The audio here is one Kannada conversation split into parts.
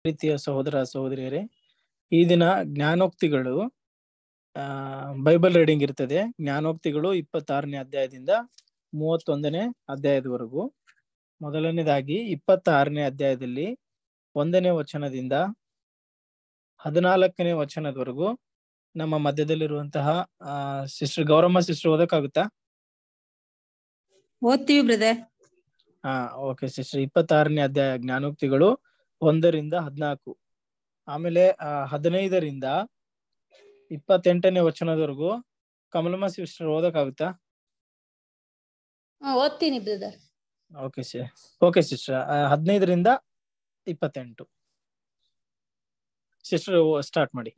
ಪ್ರೀತಿಯ ಸಹೋದರ ಸಹೋದರಿಯರೇ ಈ ದಿನ ಜ್ಞಾನೋಕ್ತಿಗಳು ಆ ಬೈಬಲ್ ರೀಡಿಂಗ್ ಇರ್ತದೆ ಜ್ಞಾನೋಕ್ತಿಗಳು ಇಪ್ಪತ್ತಾರನೇ ಅಧ್ಯಾಯದಿಂದ ಮೂವತ್ತೊಂದನೇ ಅಧ್ಯಾಯದವರೆಗೂ ಮೊದಲನೇದಾಗಿ ಇಪ್ಪತ್ತಾರನೇ ಅಧ್ಯಾಯದಲ್ಲಿ ಒಂದನೇ ವಚನದಿಂದ ಹದಿನಾಲ್ಕನೇ ವಚನದವರೆಗೂ ನಮ್ಮ ಮಧ್ಯದಲ್ಲಿರುವಂತಹ ಆ ಸಿಸ್ಟರ್ ಗೌರಮ್ಮ ಸಿಸ್ಟರ್ ಓದಕ್ಕಾಗುತ್ತಾ ಓದ್ತೀವಿ ಬ್ರದರ್ ಹಾ ಓಕೆ ಸಿಸ್ಟರ್ ಇಪ್ಪತ್ತಾರನೇ ಅಧ್ಯಾಯ ಜ್ಞಾನೋಕ್ತಿಗಳು ಒಂದರಿಂದ ಹದಿನಾಲ್ಕು ಆಮೇಲೆ ಆ ಹದಿನೈದರಿಂದ ಇಪ್ಪತ್ತೆಂಟನೇ ವಚನದವರೆಗೂ ಕಮಲಮ್ಮ ಸಿಸ್ಟರ್ ಓದಕ್ಕಾಗುತ್ತಾ ಓದ್ತೀನಿ ಬ್ರದರ್ ಓಕೆ ಸಿ ಓಕೆ ಸಿಸ್ಟರ್ ಹದಿನೈದರಿಂದ ಇಪ್ಪತ್ತೆಂಟು ಸಿಸ್ಟರ್ ಸ್ಟಾರ್ಟ್ ಮಾಡಿ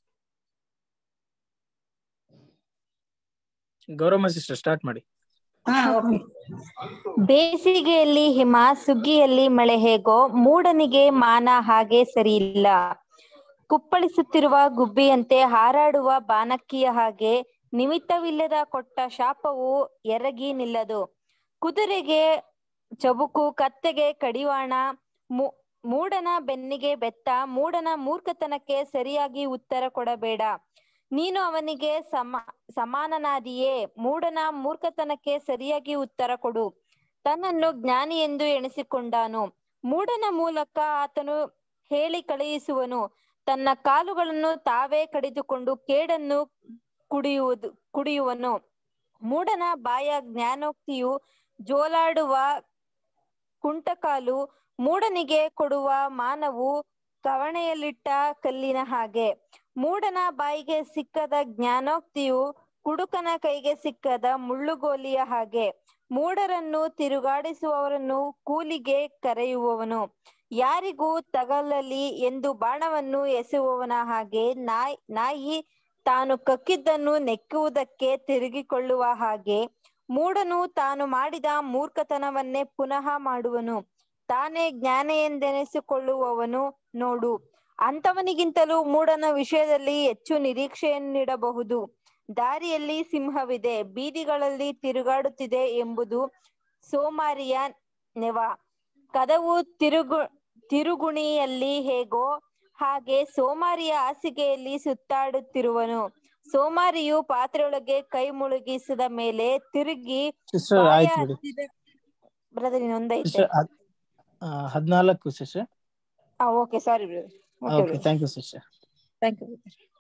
ಗೌರಮ್ಮ ಸಿಸ್ಟರ್ ಸ್ಟಾರ್ಟ್ ಮಾಡಿ ಹಾ ಓಕೆ ಬೇಸಿಗೆಯಲ್ಲಿ ಹಿಮ ಸುಗ್ಗಿಯಲ್ಲಿ ಮಳೆ ಹೇಗೋ ಮೂಡನಿಗೆ ಮಾನ ಹಾಗೆ ಸರಿಯಿಲ್ಲ ಕುಪ್ಪಳಿಸುತ್ತಿರುವ ಗುಬ್ಬಿಯಂತೆ ಹಾರಾಡುವ ಬಾನಕ್ಕಿಯ ಹಾಗೆ ನಿಮಿತ್ತವಿಲ್ಲದ ಕೊಟ್ಟ ಶಾಪವು ಎರಗಿ ನಿಲ್ಲದು ಕುದುರೆಗೆ ಚಬುಕು ಕತ್ತೆಗೆ ಕಡಿವಾಣ ಮೂ- ಮೂಡನ ಬೆನ್ನಿಗೆ ಬೆತ್ತ ಮೂಡನ ಮೂರ್ಖತನಕ್ಕೆ ಸರಿಯಾಗಿ ಉತ್ತರ ಕೊಡಬೇಡ ನೀನು ಅವನಿಗೆ ಸಮ ಸಮಾನನಾದಿಯೇ ಮೂಡನ ಮೂರ್ಖತನಕ್ಕೆ ಸರಿಯಾಗಿ ಉತ್ತರ ಕೊಡು ತನ್ನನ್ನು ಜ್ಞಾನಿ ಎಂದು ಎಣಿಸಿಕೊಂಡಾನು ಮೂಡನ ಮೂಲಕ ಆತನು ಹೇಳಿ ಕಳುಹಿಸುವನು ತನ್ನ ಕಾಲುಗಳನ್ನು ತಾವೇ ಕಡಿದುಕೊಂಡು ಕೇಡನ್ನು ಕುಡಿಯುವುದು ಕುಡಿಯುವನು ಮೂಡನ ಬಾಯ ಜ್ಞಾನೋಕ್ತಿಯು ಜೋಲಾಡುವ ಕುಂಟಕಾಲು ಮೂಡನಿಗೆ ಕೊಡುವ ಮಾನವು ಕವಣೆಯಲ್ಲಿಟ್ಟ ಕಲ್ಲಿನ ಹಾಗೆ ಮೂಡನ ಬಾಯಿಗೆ ಸಿಕ್ಕದ ಜ್ಞಾನೋಕ್ತಿಯು ಕುಡುಕನ ಕೈಗೆ ಸಿಕ್ಕದ ಮುಳ್ಳುಗೋಲಿಯ ಹಾಗೆ ಮೂಢರನ್ನು ತಿರುಗಾಡಿಸುವವರನ್ನು ಕೂಲಿಗೆ ಕರೆಯುವವನು ಯಾರಿಗೂ ತಗಲಲಿ ಎಂದು ಬಾಣವನ್ನು ಎಸೆಯುವವನ ಹಾಗೆ ನಾಯ್ ನಾಯಿ ತಾನು ಕಕ್ಕಿದ್ದನ್ನು ನೆಕ್ಕುವುದಕ್ಕೆ ತಿರುಗಿಕೊಳ್ಳುವ ಹಾಗೆ ಮೂಢನು ತಾನು ಮಾಡಿದ ಮೂರ್ಖತನವನ್ನೇ ಪುನಃ ಮಾಡುವನು ತಾನೇ ಜ್ಞಾನ ಎಂದೆನಿಸಿಕೊಳ್ಳುವವನು ನೋಡು ಅಂಥವನಿಗಿಂತಲೂ ಮೂಢನ ವಿಷಯದಲ್ಲಿ ಹೆಚ್ಚು ನಿರೀಕ್ಷೆಯನ್ನಿಡಬಹುದು ದಾರಿಯಲ್ಲಿ ಸಿಂಹವಿದೆ ಬೀದಿಗಳಲ್ಲಿ ತಿರುಗಾಡುತ್ತಿದೆ ಎಂಬುದು ಸೋಮಾರಿಯ ನೆವ ಕದವು ತಿರುಗು ತಿರುಗುಣಿಯಲ್ಲಿ ಹೇಗೋ ಹಾಗೆ ಸೋಮಾರಿಯ ಹಾಸಿಗೆಯಲ್ಲಿ ಸುತ್ತಾಡುತ್ತಿರುವನು ಸೋಮಾರಿಯು ಪಾತ್ರೆಯೊಳಗೆ ಕೈ ಮುಳುಗಿಸಿದ ಮೇಲೆ ತಿರುಗಿ ಸಿಸ್ಟರ್ ಬಾಯ ಆಯ್ತು ಬಿಡಿ ಹತ್ತಿದ ಬ್ರದರ್ ಇನ್ನೊಂದೈತೆ ಸಿಸ್ಟರ್ ಹದಿನಾಲ್ಕು ಸಿಸ್ಟರ್ ಹಾ okay sorry brother okay thank you sister thank you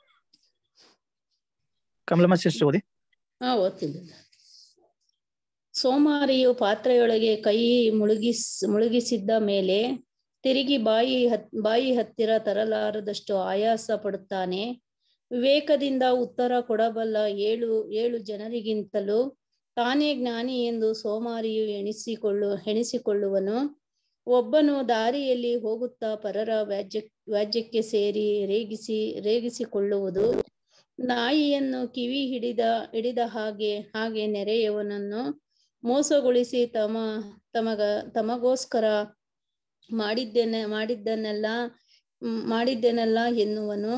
Kamalamma sister ಓದಿ ಹಾ ಓದ್ತೀನಿ ಸೋಮಾರಿಯು ಪಾತ್ರೆಯೊಳಗೆ ಕೈ ಮುಳುಗಿಸ್ ಮುಳುಗಿಸಿದ್ದ ಮೇಲೆ ತಿರುಗಿ ಬಾಯಿ ಹತ್ ಬಾಯಿ ಹತ್ತಿರ ತರಲಾರದಷ್ಟು ಆಯಾಸ ಪಡುತ್ತಾನೆ ವಿವೇಕದಿಂದ ಉತ್ತರ ಕೊಡಬಲ್ಲ ಏಳು ಏಳು ಜನರಿಗಿಂತಲೂ ತಾನೇ ಜ್ಞಾನಿ ಎಂದು ಸೋಮಾರಿಯು ಎಣಿಸಿಕೊಳ್ಳು ಎಣಿಸಿಕೊಳ್ಳುವನು ಒಬ್ಬನು ದಾರಿಯಲ್ಲಿ ಹೋಗುತ್ತಾ ಪರರ ವ್ಯಾಜ್ಯ ವ್ಯಾಜ್ಯಕ್ಕೆ ಸೇರಿ ರೇಗಿಸಿ ರೇಗಿಸಿಕೊಳ್ಳುವುದು ನಾಯಿಯನ್ನು ಕಿವಿ ಹಿಡಿದ ಹಿಡಿದ ಹಾಗೆ ಹಾಗೆ ನೆರೆಯವನನ್ನು ಮೋಸಗೊಳಿಸಿ ತಮ ತಮಗ ತಮಗೋಸ್ಕರ ಮಾಡಿದ್ದೇನೆ ಮಾಡಿದ್ದನ್ನೆಲ್ಲ ಮ್, ಮಾಡಿದ್ದೇನಲ್ಲ ಎನ್ನುವನು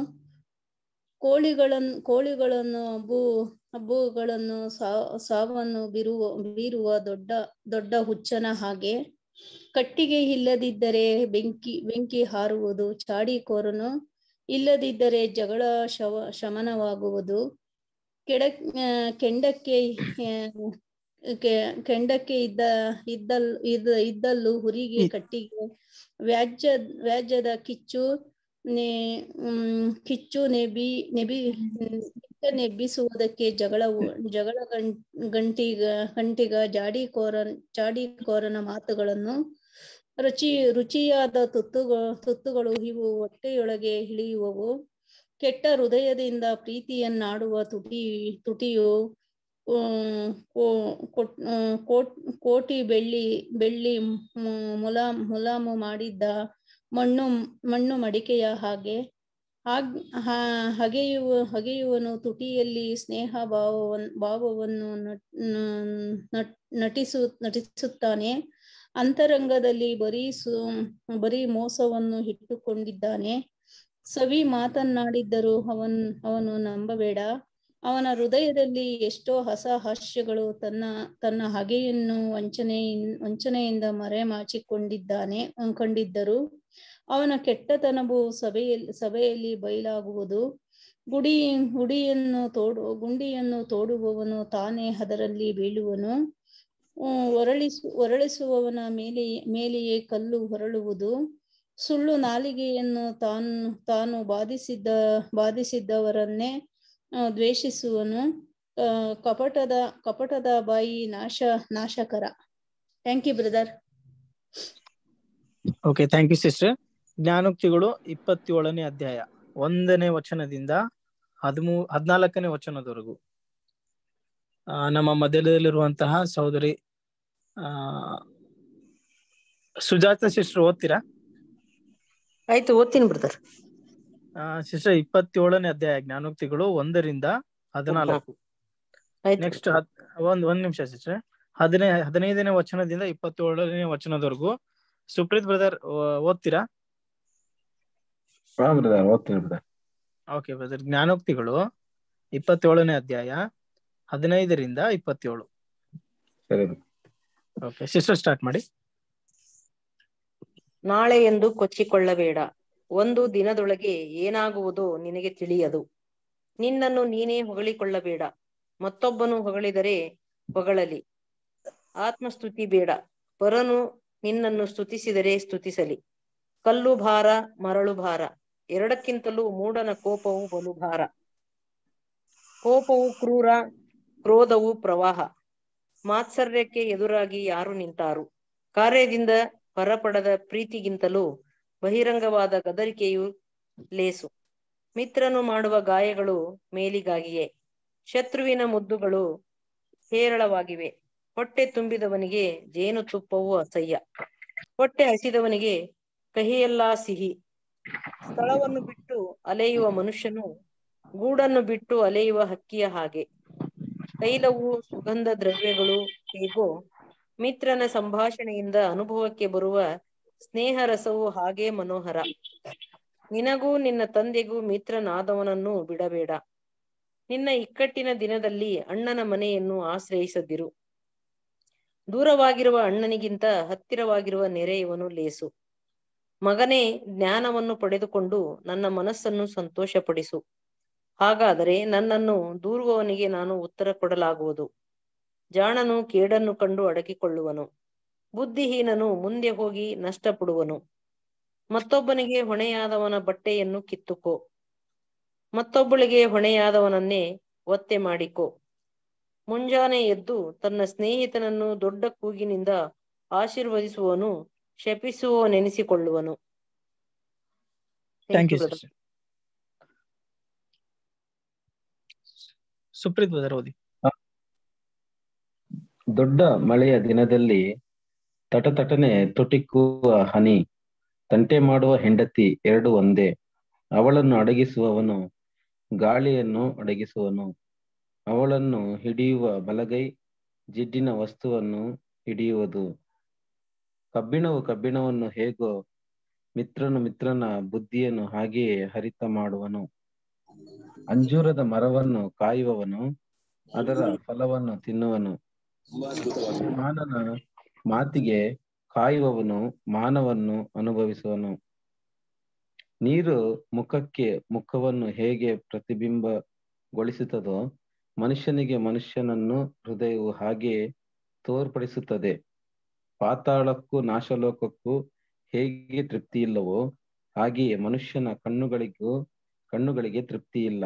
ಕೋಳಿಗಳನ್ನು ಕೋಳಿಗಳನ್ನು ಹಬ್ಬು ಹಬ್ಬುಗಳನ್ನು ಸಾ ಸಾವನ್ನು ಬೀರುವ ಬೀರುವ ದೊಡ್ಡ ದೊಡ್ಡ ಹುಚ್ಚನ ಹಾಗೆ ಕಟ್ಟಿಗೆ ಇಲ್ಲದಿದ್ದರೆ ಬೆಂಕಿ ಬೆಂಕಿ ಹಾರುವುದು ಚಾಡಿಕೋರನು ಇಲ್ಲದಿದ್ದರೆ ಜಗಳ ಶವ ಶಮನವಾಗುವುದು ಕೆಡ ಆ, ಕೆಂಡಕ್ಕೆ ಆ, ಕೆ- ಕೆಂಡಕ್ಕೆ ಇದ್ದ ಇದ್ದಲ್ ಇದ್ದ ಇದ್ದಲ್ಲೂ ಹುರಿಗೆ ಕಟ್ಟಿಗೆ ವ್ಯಾಜ್ಯ ವ್ಯಾಜ್ಯದ ಕಿಚ್ಚು ನೆ ಹ್ಮ್ ಕಿಚ್ಚು ನೆಬಿ ನೆಬಿ ನಿತ್ಯ ನೆಬ್ಬಿಸುವುದಕ್ಕೆ ಜಗಳವು ಜಗಳ ಗಂ ಗಂಟಿಗ ಗಂಟಿಗ ಜಾಡಿಕೋರ ಜಾಡಿಕೋರನ ಮಾತುಗಳನ್ನು ರುಚಿ ರುಚಿಯಾದ ತುತ್ತುಗಳು ತುತ್ತುಗಳು ಇವು ಹೊಟ್ಟೆಯೊಳಗೆ ಇಳಿಯುವವು ಕೆಟ್ಟ ಹೃದಯದಿಂದ ಪ್ರೀತಿಯನ್ನಾಡುವ ತುಟಿ ತುಟಿಯು ಉಮ್, ಕೋ- ಕೊಟ್- ಉಮ್, ಕೋಟ್- ಕೋಟಿ ಬೆಳ್ಳಿ ಬೆಳ್ಳಿ ಮು- ಮುಲಾಮ್ ಮುಲಾಮು ಮಾಡಿದ್ದ ಮಣ್ಣು ಮಣ್ಣು ಮಡಿಕೆಯ ಹಾಗೆ ಹಾಗ್ ಹಾ- ಹಗೆಯುವ ಹಗೆಯುವನು ತುಟಿಯಲ್ಲಿ ಸ್ನೇಹ ಭಾವವನ್ ಭಾವವನ್ನು ನಟ್- ನ- ನಟ್- ನಟಿಸು ನಟಿಸುತ್ತಾನೆ ಅಂತರಂಗದಲ್ಲಿ ಬರೀ ಸು ಬರೀ ಮೋಸವನ್ನು ಇಟ್ಟುಕೊಂಡಿದ್ದಾನೆ ಸವಿ ಮಾತನ್ನಾಡಿದ್ದರೂ ಅವನ್ ಅವನು ನಂಬಬೇಡ ಅವನ ಹೃದಯದಲ್ಲಿ ಎಷ್ಟೋ ಹೊಸ ಹಾಸ್ಯಗಳು ತನ್ನ ತನ್ನ ಹಗೆಯನ್ನು ವಂಚನೆ ವಂಚನೆಯಿಂದ ಮರೆಮಾಚಿಕೊಂಡಿದ್ದಾನೆ ಕೊಂಡಿದ್ದರು ಅವನ ಕೆಟ್ಟತನವು ಸಭೆಯಲ್ಲಿ ಸಭೆಯಲ್ಲಿ ಬಯಲಾಗುವುದು ಗುಡಿ ಗುಡಿಯನ್ನು ತೋಡು ಗುಂಡಿಯನ್ನು ತೋಡುವವನು ತಾನೇ ಅದರಲ್ಲಿ ಬೀಳುವನು ಹ್ಮ್, ಹೊರಳಿಸು ಹೊರಳಿಸುವವನ ಮೇಲೆ ಮೇಲೆಯೇ ಕಲ್ಲು ಹೊರಳುವುದು ಸುಳ್ಳು ನಾಲಿಗೆಯನ್ನು ತಾನು ತಾನು ಬಾಧಿಸಿದ್ದ ಬಾಧಿಸಿದ್ದವರನ್ನೇ ಆ, ದ್ವೇಷಿಸುವನು ಆ, ಕಪಟದ ಕಪಟದ ಬಾಯಿ ನಾಶ ನಾಶಕರ thank you brother okay thank you sister ಜ್ಞಾನೋಕ್ತಿಗಳು ಇಪ್ಪತ್ತೇಳನೇ ಅಧ್ಯಾಯ ಒಂದನೇ ವಚನದಿಂದ ಹದಿಮೂ ಹದಿನಾಲ್ಕನೇ ವಚನದವರೆಗೂ ಆ, ನಮ್ಮ ಮಧ್ಯದಲ್ಲಿರುವಂತಹ ಸಹೋದರಿ ಆ ಸುಜಾತ ಸಿಸ್ಟರ್ ಓದ್ತೀರಾ ಆಯ್ತು ಓದ್ತೀನಿ ಬ್ರದರ್ ಸಿಸ್ಟರ್ ಇಪ್ಪತ್ತೇಳನೇ ಅಧ್ಯಾಯ ಜ್ಞಾನೋಕ್ತಿಗಳು ಒಂದರಿಂದ ಹದಿನಾಲ್ಕು ಆಯ್ತು ನೆಕ್ಸ್ಟ್ ಒಂದ್ ಒಂದ್ ನಿಮಿಷ ಸಿಸ್ಟರ್ ಹದಿನೈ ಹದಿನೈದನೇ ವಚನದಿಂದ ಇಪ್ಪತ್ತೇಳನೇ ವಚನದವರೆಗೂ ಸುಪ್ರೀತ್ ಬ್ರದರ್ ಓದ್ತೀರಾ ಹಾ ಬ್ರದರ್ ಓದ್ತೀನಿ ಬ್ರದರ್ ಓಕೆ ಬ್ರದರ್ ಜ್ಞಾನೋಕ್ತಿಗಳು ಇಪ್ಪತ್ತೇಳನೇ ಅಧ್ಯಾಯ ಹದಿನೈದರಿಂದ ಇಪ್ಪತ್ತೇಳು ಸರಿ ಓಕೆ ಸಿಸ್ಟರ್ ಸ್ಟಾರ್ಟ್ ಮಾಡಿ ನಾಳೆ ಎಂದು ಕೊಚ್ಚಿಕೊಳ್ಳಬೇಡ ಒಂದು ದಿನದೊಳಗೆ ಏನಾಗುವುದೋ ನಿನಗೆ ತಿಳಿಯದು ನಿನ್ನನ್ನು ನೀನೇ ಹೊಗಳಿಕೊಳ್ಳಬೇಡ ಮತ್ತೊಬ್ಬನು ಹೊಗಳಿದರೆ ಹೊಗಳಲಿ ಆತ್ಮಸ್ತುತಿ ಬೇಡ ಪರನು ನಿನ್ನನ್ನು ಸ್ತುತಿಸಿದರೆ ಸ್ತುತಿಸಲಿ ಕಲ್ಲು ಭಾರ ಮರಳು ಭಾರ ಎರಡಕ್ಕಿಂತಲೂ ಮೂಢನ ಕೋಪವು ಬಲು ಭಾರ ಕೋಪವು ಕ್ರೂರ ಕ್ರೋಧವು ಪ್ರವಾಹ ಮಾತ್ಸರ್ಯಕ್ಕೆ ಎದುರಾಗಿ ಯಾರು ನಿಂತಾರು ಕಾರ್ಯದಿಂದ ಹೊರಪಡದ ಪ್ರೀತಿಗಿಂತಲೂ ಬಹಿರಂಗವಾದ ಗದರಿಕೆಯು ಲೇಸು ಮಿತ್ರನು ಮಾಡುವ ಗಾಯಗಳು ಮೇಲಿಗಾಗಿಯೇ ಶತ್ರುವಿನ ಮುದ್ದುಗಳು ಹೇರಳವಾಗಿವೆ ಹೊಟ್ಟೆ ತುಂಬಿದವನಿಗೆ ಜೇನು ತುಪ್ಪವು ಅಸಹ್ಯ ಹೊಟ್ಟೆ ಹಸಿದವನಿಗೆ ಕಹಿಯೆಲ್ಲಾ ಸಿಹಿ ಸ್ಥಳವನ್ನು ಬಿಟ್ಟು ಅಲೆಯುವ ಮನುಷ್ಯನು ಗೂಡನ್ನು ಬಿಟ್ಟು ಅಲೆಯುವ ಹಕ್ಕಿಯ ಹಾಗೆ ತೈಲವು ಸುಗಂಧ ದ್ರವ್ಯಗಳು ಹೇಗೋ ಮಿತ್ರನ ಸಂಭಾಷಣೆಯಿಂದ ಅನುಭವಕ್ಕೆ ಬರುವ ಸ್ನೇಹ ರಸವು ಹಾಗೇ ಮನೋಹರ ನಿನಗೂ ನಿನ್ನ ತಂದೆಗೂ ಮಿತ್ರನಾದವನನ್ನು ಬಿಡಬೇಡ ನಿನ್ನ ಇಕ್ಕಟ್ಟಿನ ದಿನದಲ್ಲಿ ಅಣ್ಣನ ಮನೆಯನ್ನು ಆಶ್ರಯಿಸದಿರು ದೂರವಾಗಿರುವ ಅಣ್ಣನಿಗಿಂತ ಹತ್ತಿರವಾಗಿರುವ ನೆರೆಯವನು ಲೇಸು ಮಗನೇ ಜ್ಞಾನವನ್ನು ಪಡೆದುಕೊಂಡು ನನ್ನ ಮನಸ್ಸನ್ನು ಸಂತೋಷಪಡಿಸು ಹಾಗಾದರೆ ನನ್ನನ್ನು ದೂರುವವನಿಗೆ ನಾನು ಉತ್ತರ ಕೊಡಲಾಗುವುದು ಜಾಣನು ಕೇಡನ್ನು ಕಂಡು ಅಡಗಿಕೊಳ್ಳುವನು ಬುದ್ಧಿಹೀನನು ಮುಂದೆ ಹೋಗಿ ನಷ್ಟಪಡುವನು ಮತ್ತೊಬ್ಬನಿಗೆ ಹೊಣೆಯಾದವನ ಬಟ್ಟೆಯನ್ನು ಕಿತ್ತುಕೋ ಮತ್ತೊಬ್ಬಳಿಗೆ ಹೊಣೆಯಾದವನನ್ನೇ ಒತ್ತೆ ಮಾಡಿಕೋ ಮುಂಜಾನೆ ಎದ್ದು ತನ್ನ ಸ್ನೇಹಿತನನ್ನು ದೊಡ್ಡ ಕೂಗಿನಿಂದ ಆಶೀರ್ವದಿಸುವವನು ಶಪಿಸುವವನೆನಿಸಿಕೊಳ್ಳುವನು thank you sister Supreeth brother ಓದಿ ದೊಡ್ಡ ಮಳೆಯ ದಿನದಲ್ಲಿ ತಟತಟನೆ ತೊಟಿಕ್ಕುವ ಹನಿ ತಂಟೆ ಮಾಡುವ ಹೆಂಡತಿ ಎರಡು ಒಂದೇ ಅವಳನ್ನು ಅಡಗಿಸುವವನು ಗಾಳಿಯನ್ನು ಅಡಗಿಸುವನು ಅವಳನ್ನು ಹಿಡಿಯುವ ಬಲಗೈ ಜಿಡ್ಡಿನ ವಸ್ತುವನ್ನು ಹಿಡಿಯುವುದು ಕಬ್ಬಿಣವು ಕಬ್ಬಿಣವನ್ನು ಹೇಗೋ ಮಿತ್ರನು ಮಿತ್ರನ ಬುದ್ಧಿಯನ್ನು ಹಾಗೆಯೇ ಹರಿತ ಮಾಡುವನು ಅಂಜೂರದ ಮರವನ್ನು ಕಾಯುವವನು ಅದರ ಫಲವನ್ನು ತಿನ್ನುವನು ಮಾನನ ಮಾತಿಗೆ ಕಾಯುವವನು ಮಾನವನ್ನು ಅನುಭವಿಸುವನು ನೀರು ಮುಖಕ್ಕೆ ಮುಖವನ್ನು ಹೇಗೆ ಪ್ರತಿಬಿಂಬಗೊಳಿಸುತ್ತದೋ ಮನುಷ್ಯನಿಗೆ ಮನುಷ್ಯನನ್ನು ಹೃದಯವು ಹಾಗೆ ತೋರ್ಪಡಿಸುತ್ತದೆ ಪಾತಾಳಕ್ಕೂ ನಾಶಲೋಕಕ್ಕೂ ಹೇಗೆ ತೃಪ್ತಿ ಇಲ್ಲವೋ ಹಾಗೆಯೇ ಮನುಷ್ಯನ ಕಣ್ಣುಗಳಿಗೂ ಕಣ್ಣುಗಳಿಗೆ ತೃಪ್ತಿ ಇಲ್ಲ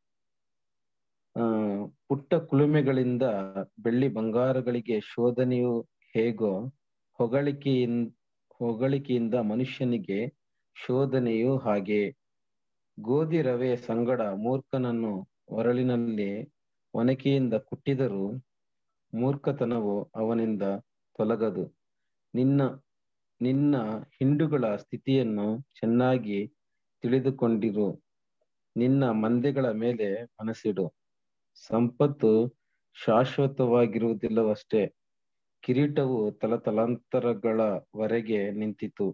ಆ ಪುಟ್ಟ ಕುಲುಮೆಗಳಿಂದ ಬೆಳ್ಳಿ ಬಂಗಾರಗಳಿಗೆ ಶೋಧನೆಯು ಹೇಗೋ ಹೊಗಳಿಕೆಯಿಂದ ಹೊಗಳಿಕೆಯಿಂದ ಮನುಷ್ಯನಿಗೆ ಶೋಧನೆಯು ಹಾಗೆ ಗೋಧಿ ರವೆಯ ಸಂಗಡ ಮೂರ್ಖನನ್ನು ಒರಳಿನಲ್ಲಿ ಒನಕೆಯಿಂದ ಕುಟ್ಟಿದರೂ ಮೂರ್ಖತನವು ಅವನಿಂದ ತೊಲಗದು ನಿನ್ನ ನಿನ್ನ ಹಿಂಡುಗಳ ಸ್ಥಿತಿಯನ್ನು ಚೆನ್ನಾಗಿ ತಿಳಿದುಕೊಂಡಿರು ನಿನ್ನ ಮಂದೆಗಳ ಮೇಲೆ ಮನಸ್ಸಿಡು ಸಂಪತ್ತು ಶಾಶ್ವತವಾಗಿರುವುದಿಲ್ಲವಷ್ಟೇ ಕಿರೀಟವು ತಲತಲಾಂತರಗಳವರೆಗೆ ನಿಂತಿತು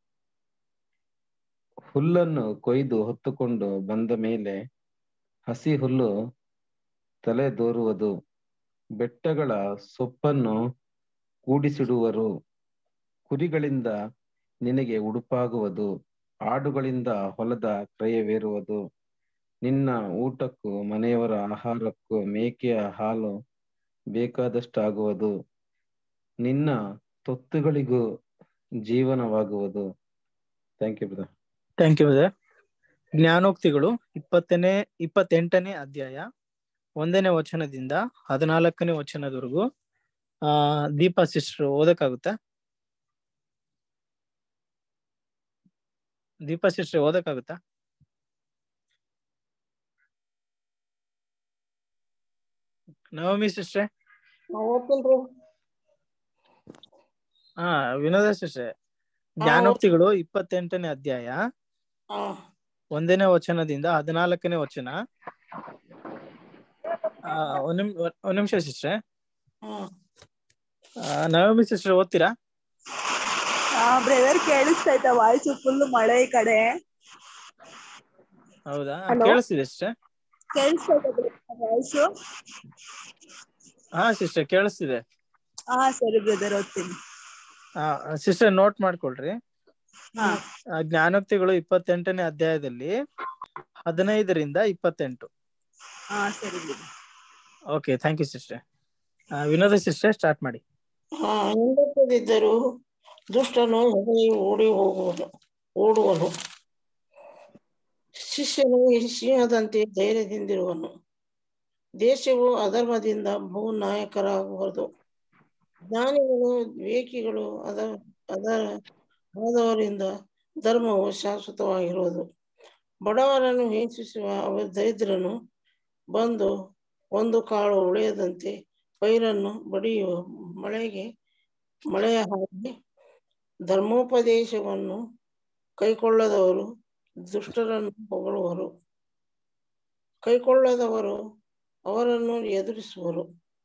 ಹುಲ್ಲನ್ನು ಕೊಯ್ದು ಹೊತ್ತುಕೊಂಡು ಬಂದ ಮೇಲೆ ಹಸಿ ಹುಲ್ಲು ತಲೆದೋರುವುದು ಬೆಟ್ಟಗಳ ಸೊಪ್ಪನ್ನು ಕೂಡಿಸಿಡುವರು ಕುರಿಗಳಿಂದ ನಿನಗೆ ಉಡುಪಾಗುವುದು ಆಡುಗಳಿಂದ ಹೊಲದ ಕ್ರಯವೇರುವುದು ನಿನ್ನ ಊಟಕ್ಕೂ ಮನೆಯವರ ಆಹಾರಕ್ಕೂ ಮೇಕೆಯ ಹಾಲು ಬೇಕಾದಷ್ಟಾಗುವುದು ನಿನ್ನ ತೊತ್ತುಗಳಿಗೂ ಜೀವನವಾಗುವುದು thank you brother thank you brother ಜ್ಞಾನೋಕ್ತಿಗಳು ಇಪ್ಪತ್ತನೇ ಇಪ್ಪತ್ತೆಂಟನೇ ಅಧ್ಯಾಯ ಒಂದನೇ ವಚನದಿಂದ ಹದಿನಾಲ್ಕನೇ ವಚನದವರೆಗೂ ಆ ದೀಪಾ ಸಿಸ್ಟರ್ ಓದಕ್ಕಾಗುತ್ತಾ ದೀಪಾ ಸಿಸ್ಟರ್ ಓದಕ್ಕಾಗುತ್ತಾ ನವಮಿ ಸಿಸ್ಟರ್ ಓದ್ತೇನ್ರಿ ಹಾ ವಿನೋದ ಸಿಸ್ಟರ್ ಜ್ಞಾನೋಕ್ತಿಗಳು ಇಪ್ಪತ್ತೆಂಟನೇ ಅಧ್ಯಾಯ ಹಾ ಒಂದನೇ ವಚನದಿಂದ ಹದಿನಾಲ್ಕನೇ ವಚನ ಆ, ಒಂದ್ ನಿಮ್ ಒಂದ್ ನಿಮಿಷ ಸಿಸ್ಟರ್ ಹಾ ನವಮಿ ಸಿಸ್ಟರ್ ಓದ್ತೀರಾ ಆ ಬ್ರದರ್ ಕೇಳಿಸ್ತೈತ ವಾಯ್ಸ್ ಫುಲ್ ಮಳೆ ಈ ಕಡೆ ಹೌದಾ Hello? ಕೇಳಿಸ್ತಿದೆ ಸಿಸ್ಟರ್ ಕೇಳಿಸ್ತೈತ ವಾಯ್ಸ್ ಹಾ ಸಿಸ್ಟರ್ ಕೇಳಿಸ್ತಿದೆ ಹಾ ಸರಿ ಬ್ರದರ್ ಓದ್ತೀನಿ ಸಿಸ್ಟರ್ ನೋಟ್ ಮಾಡ್ಕೊಳ್ರಿ ಹಾ ಆ, ಜ್ಞಾನೋಕ್ತಿಗಳು ಇಪ್ಪತ್ತೆಂಟನೇ ಅಧ್ಯಾಯದಲ್ಲಿ ಹದಿನೈದರಿಂದ ಇಪ್ಪತ್ತೆಂಟು ಹಾ ಸರಿ brother okay thank you sister Vinoda sister start ಮಾಡಿ ಹಾ ಹಿಂದಕ್ಕದಿದ್ದರೂ ದುಷ್ಟನು ಹೆದರಿ ಓಡಿ ಹೋಗುವನು ಓಡುವನು ಶಿಷ್ಯನು ಸಿಂಹದಂತೆ ಧೈರ್ಯದಿಂದಿರುವನು ದೇಶವು ಅಧರ್ಮದಿಂದ ಬಹು ನಾಯಕರಾಗುವುದು ಜ್ಞಾನಿಗಳು ವಿವೇಕಿಗಳು ಅದ ಅದರ ಆದವರಿಂದ ಧರ್ಮವು ಶಾಶ್ವತವಾಗಿರುವುದು ಬಡವರನ್ನು ಹಿಂಸಿಸುವ ಅವ ದರಿದ್ರನು ಬಂದು ಒಂದು ಕಾಳು ಉಳಿಯದಂತೆ ಪೈರನ್ನು ಬಡಿಯುವ ಮಳೆಗೆ ಮಳೆಯ ಹಾಗೆ ಧರ್ಮೋಪದೇಶವನ್ನು ಕೈಕೊಳ್ಳದವರು ದುಷ್ಟರನ್ನು ಹೊಗಳುವರು ಕೈಕೊಳ್ಳದವರು ಅವರನ್ನು ಎದುರಿಸುವರು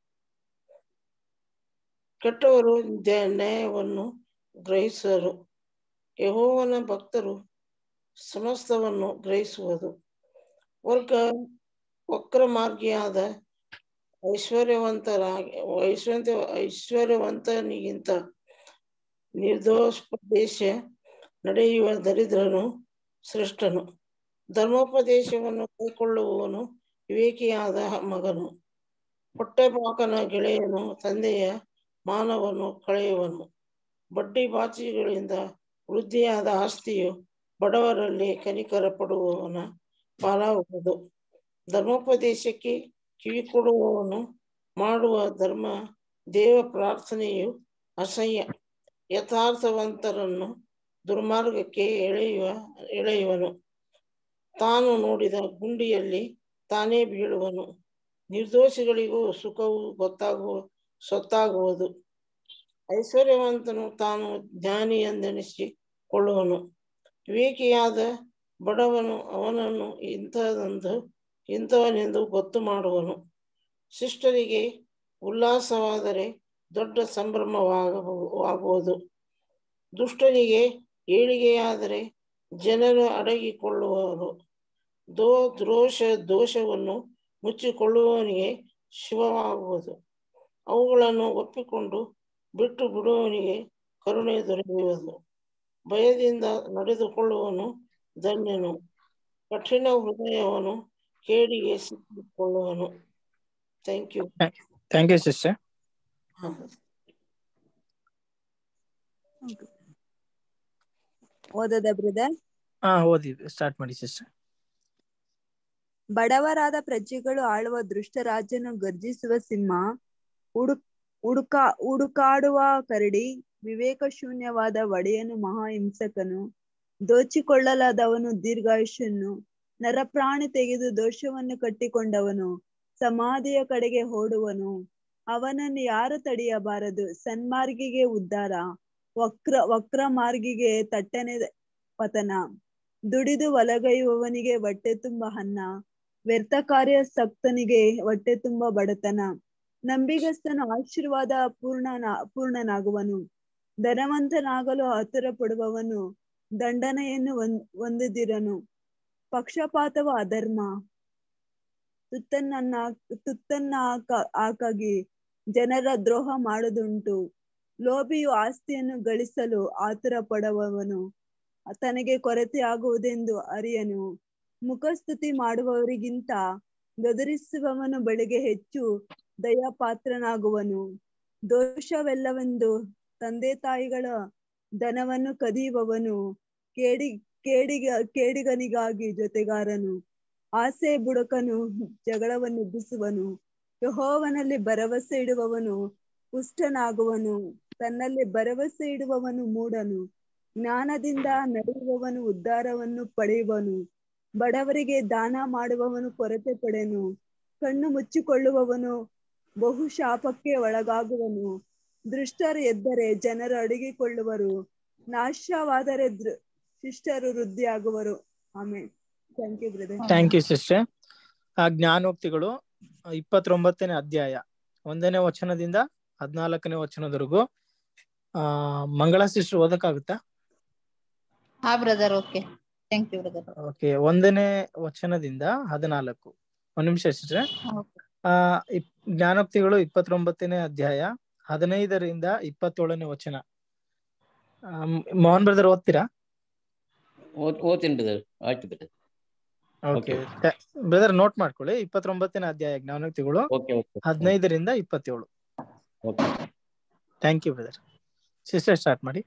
ಕೆಟ್ಟವರು ನ್ಯಾಯ- ನ್ಯಾಯವನ್ನು ಗ್ರಹಿಸರು ಯೆಹೋವನ ಭಕ್ತರು ಸಮಸ್ತವನ್ನು ಗ್ರಹಿಸುವುದು ವರ್ಗ ವಕ್ರ ಮಾರ್ಗಿಯಾದ ಐಶ್ವರ್ಯವಂತರಾಗಿ ಐಶ್ವರ್ಯ ಐಶ್ವರ್ಯವಂತನಿಗಿಂತ ನಿರ್ದೋಷೋಪದೇಶ ನಡೆಯುವ ದರಿದ್ರನು ಶ್ರೇಷ್ಠನು ಧರ್ಮೋಪದೇಶವನ್ನು ಕೈಕೊಳ್ಳುವವನು ವಿವೇಕಿಯಾದ ಮಗನು ಹೊಟ್ಟೆಪಾಕನ ಗೆಳೆಯನು ತಂದೆಯ ಮಾನವನ್ನು ಕಳೆಯುವನು ಬಡ್ಡಿ ಬಾಚಿಗಳಿಂದ ವೃದ್ಧಿಯಾದ ಆಸ್ತಿಯು ಬಡವರಲ್ಲಿ ಕನಿಕರ ಪಡುವವನ ಪಾಲಾಗುವುದು ಧರ್ಮೋಪದೇಶಕ್ಕೆ ಕಿವಿ ಕೊಡುವವನು ಮಾಡುವ ಧರ್ಮ ದೇವ ಪ್ರಾರ್ಥನೆಯು ಅಸಹ್ಯ ಯಥಾರ್ಥವಂತರನ್ನು ದುರ್ಮಾರ್ಗಕ್ಕೆ ಎಳೆಯುವ ಎಳೆಯುವನು ತಾನು ನೋಡಿದ ಗುಂಡಿಯಲ್ಲಿ ತಾನೇ ಬೀಳುವನು ನಿರ್ದೋಷಿಗಳಿಗೂ ಸುಖವು ಗೊತ್ತಾಗುವ ಸೊತ್ತಾಗುವುದು ಐಶ್ವರ್ಯವಂತನು ತಾನು ಜ್ಞಾನಿ ಎಂದೆನಿಸಿಕೊಳ್ಳುವನು ವಿವೇಕಿಯಾದ ಬಡವನು ಅವನನ್ನು ಇಂಥದೊಂದು ಇಂಥವನೆಂದು ಗೊತ್ತು ಮಾಡುವನು ಶಿಷ್ಟರಿಗೆ ಉಲ್ಲಾಸವಾದರೆ ದೊಡ್ಡ ಸಂಭ್ರಮವಾಗಬಹುದು ದುಷ್ಟನಿಗೆ ಏಳಿಗೆಯಾದರೆ ಜನರು ಅಡಗಿಕೊಳ್ಳುವರು ದೋ ದ್ರೋಷ ದೋಷವನ್ನು ಮುಚ್ಚಿಕೊಳ್ಳುವವನಿಗೆ ಶಿವವಾಗುವುದು ಅವುಗಳನ್ನು ಒಪ್ಪಿಕೊಂಡು ಬಿಟ್ಟು ಬಿಡುವವನಿಗೆ ಕರುಣೆ ದೊರೆಯುವುದು ಭಯದಿಂದ ನಡೆದುಕೊಳ್ಳುವನು ಧನ್ಯನು ಕಠಿಣ ಹೃದಯವನು ಕೇಡಿಗೆ ಸಿಕ್ಕಿಕೊಳ್ಳುವನು thank you thank you sister ಓದದ ಬ್ರದರ್ ಹಾ ಓದಿ ಸ್ಟಾರ್ಟ್ ಮಾಡಿ ಸಿಸ್ಟರ್ ಬಡವರಾದ ಪ್ರಜೆಗಳು ಆಳುವ ದುಷ್ಟ ರಾಜನು ಗರ್ಜಿಸುವ ಸಿಂಹ ಹುಡುಕ್ ಹುಡುಕಾ ಹುಡುಕಾಡುವ ಕರಡಿ ವಿವೇಕ ಶೂನ್ಯವಾದ ಒಡೆಯನು ಮಹಾಹಿಂಸಕನು ದೋಚಿಕೊಳ್ಳಲಾದವನು ದೀರ್ಘಾಯುಷ್ಯನು ನರಪ್ರಾಣಿ ತೆಗೆದು ದೋಷವನ್ನು ಕಟ್ಟಿಕೊಂಡವನು ಸಮಾಧಿಯ ಕಡೆಗೆ ಓಡುವನು ಅವನನ್ನು ಯಾರು ತಡೆಯಬಾರದು ಸನ್ಮಾರ್ಗಿಗೆ ಉದ್ಧಾರ ವಕ್ರ ವಕ್ರ ಮಾರ್ಗಿಗೆ ತಟ್ಟನೆ ಪತನ ದುಡಿದು ಒಲಗೈಯುವವನಿಗೆ ಹೊಟ್ಟೆ ತುಂಬ ಅನ್ನ ವ್ಯರ್ಥ ಕಾರ್ಯ ಸಕ್ತನಿಗೆ ಹೊಟ್ಟೆ ತುಂಬ ಬಡತನ ನಂಬಿಗಸ್ತನು ಆಶೀರ್ವಾದ ಪೂರ್ಣನ ಪೂರ್ಣನಾಗುವನು ಧನವಂತನಾಗಲು ಆತುರ ಪಡುವವನು ದಂಡನೆಯನ್ನು ಹೊಂದ್ ಹೊಂದಿದಿರನು ಪಕ್ಷಪಾತವ ಅಧರ್ಮ ತುತ್ತನ್ನ ತುತ್ತನ್ನ ಹಾಕ ಹಾಕಾಗಿ ಜನರ ದ್ರೋಹ ಮಾಡುದುಂಟು ಲೋಭಿಯು ಆಸ್ತಿಯನ್ನು ಗಳಿಸಲು ಆತುರ ಪಡುವವನು ತನಗೆ ಕೊರತೆ ಆಗುವುದೆಂದು ಅರಿಯನು ಮುಖಸ್ತುತಿ ಮಾಡುವವರಿಗಿಂತ ಗದರಿಸುವವನ ಬಳಿಗೆ ಹೆಚ್ಚು ದಯಾಪಾತ್ರನಾಗುವನು ದೋಷವೆಲ್ಲವೆಂದು ತಂದೆ ತಾಯಿಗಳ ಧನವನ್ನು ಕದಿಯುವವನು ಕೇಡಿ ಕೇಡಿಗ ಕೇಡಿಗನಿಗಾಗಿ ಜೊತೆಗಾರನು ಆಸೆ ಬುಡಕನು ಜಗಳವನ್ನು ಎಬ್ಬಿಸುವನು ಯಹೋವನಲ್ಲಿ ಭರವಸೆ ಇಡುವವನು ಪುಷ್ಟನಾಗುವನು ತನ್ನಲ್ಲಿ ಭರವಸೆ ಇಡುವವನು ಮೂಡನು ಜ್ಞಾನದಿಂದ ನಡೆಯುವವನು ಉದ್ಧಾರವನ್ನು ಪಡೆಯುವನು ಬಡವರಿಗೆ ದಾನ ಮಾಡುವವನು ಕೊರತೆ ಪಡೆನು ಕಣ್ಣು ಮುಚ್ಚಿಕೊಳ್ಳುವವನು ಬಹು ಶಾಪಕ್ಕೆ ಒಳಗಾಗುವನು ದೃಷ್ಟರು ಎದ್ದರೆ ಜನರು ಅಡಗಿಕೊಳ್ಳುವರು ನಾಶವಾದರೆ ದೃ ಶಿಷ್ಟರು ವೃದ್ಧಿಯಾಗುವರು ಆಮೇಲೆ thank you brother thank you sister ಆ ಜ್ಞಾನೋಕ್ತಿಗಳು ಇಪ್ಪತ್ತೊಂಬತ್ತನೇ ಅಧ್ಯಾಯ ಒಂದನೇ ವಚನದಿಂದ ಹದಿನಾಲ್ಕನೇ ವಚನದವರೆಗೂ ಆ ಮಂಗಳ ಸಿಸ್ಟರ್ ಓದಕ್ಕಾಗುತ್ತಾ ಹಾ brother okay thank you brother okay ಒಂದನೇ ವಚನದಿಂದ ಹದಿನಾಲ್ಕು ಒಂದ್ ನಿಮಿಷ ಸಿಸ್ಟರ್ ಆ ಇಪ್- ಜ್ಞಾನೋಕ್ತಿಗಳು ಇಪ್ಪತ್ತೊಂಬತ್ತನೇ ಅಧ್ಯಾಯ ಹದಿನೈದರಿಂದ ಇಪ್ಪತ್ತೇಳನೇ ವಚನ ಆ, ಮ್- ಮೋಹನ್ ಬ್ರದರ್ ಓದ್ತೀರಾ ಓದ್ ಓದ್ತೀನಿ ಬ್ರದರ್ ಆಯ್ತು ಬ್ರದರ್ ಓಕೆ ಬ್ರದರ್ ನೋಟ್ ಮಾಡ್ಕೊಳ್ಳಿ ಇಪ್ಪತ್ತೊಂಬತ್ತನೇ ಅಧ್ಯಾಯ ಜ್ಞಾನೋಕ್ತಿಗಳು ಓಕೆ ಓಕೆ ಹದಿನೈದರಿಂದ ಇಪ್ಪತ್ತೇಳು okay thank you brother sister start ಮಾಡಿ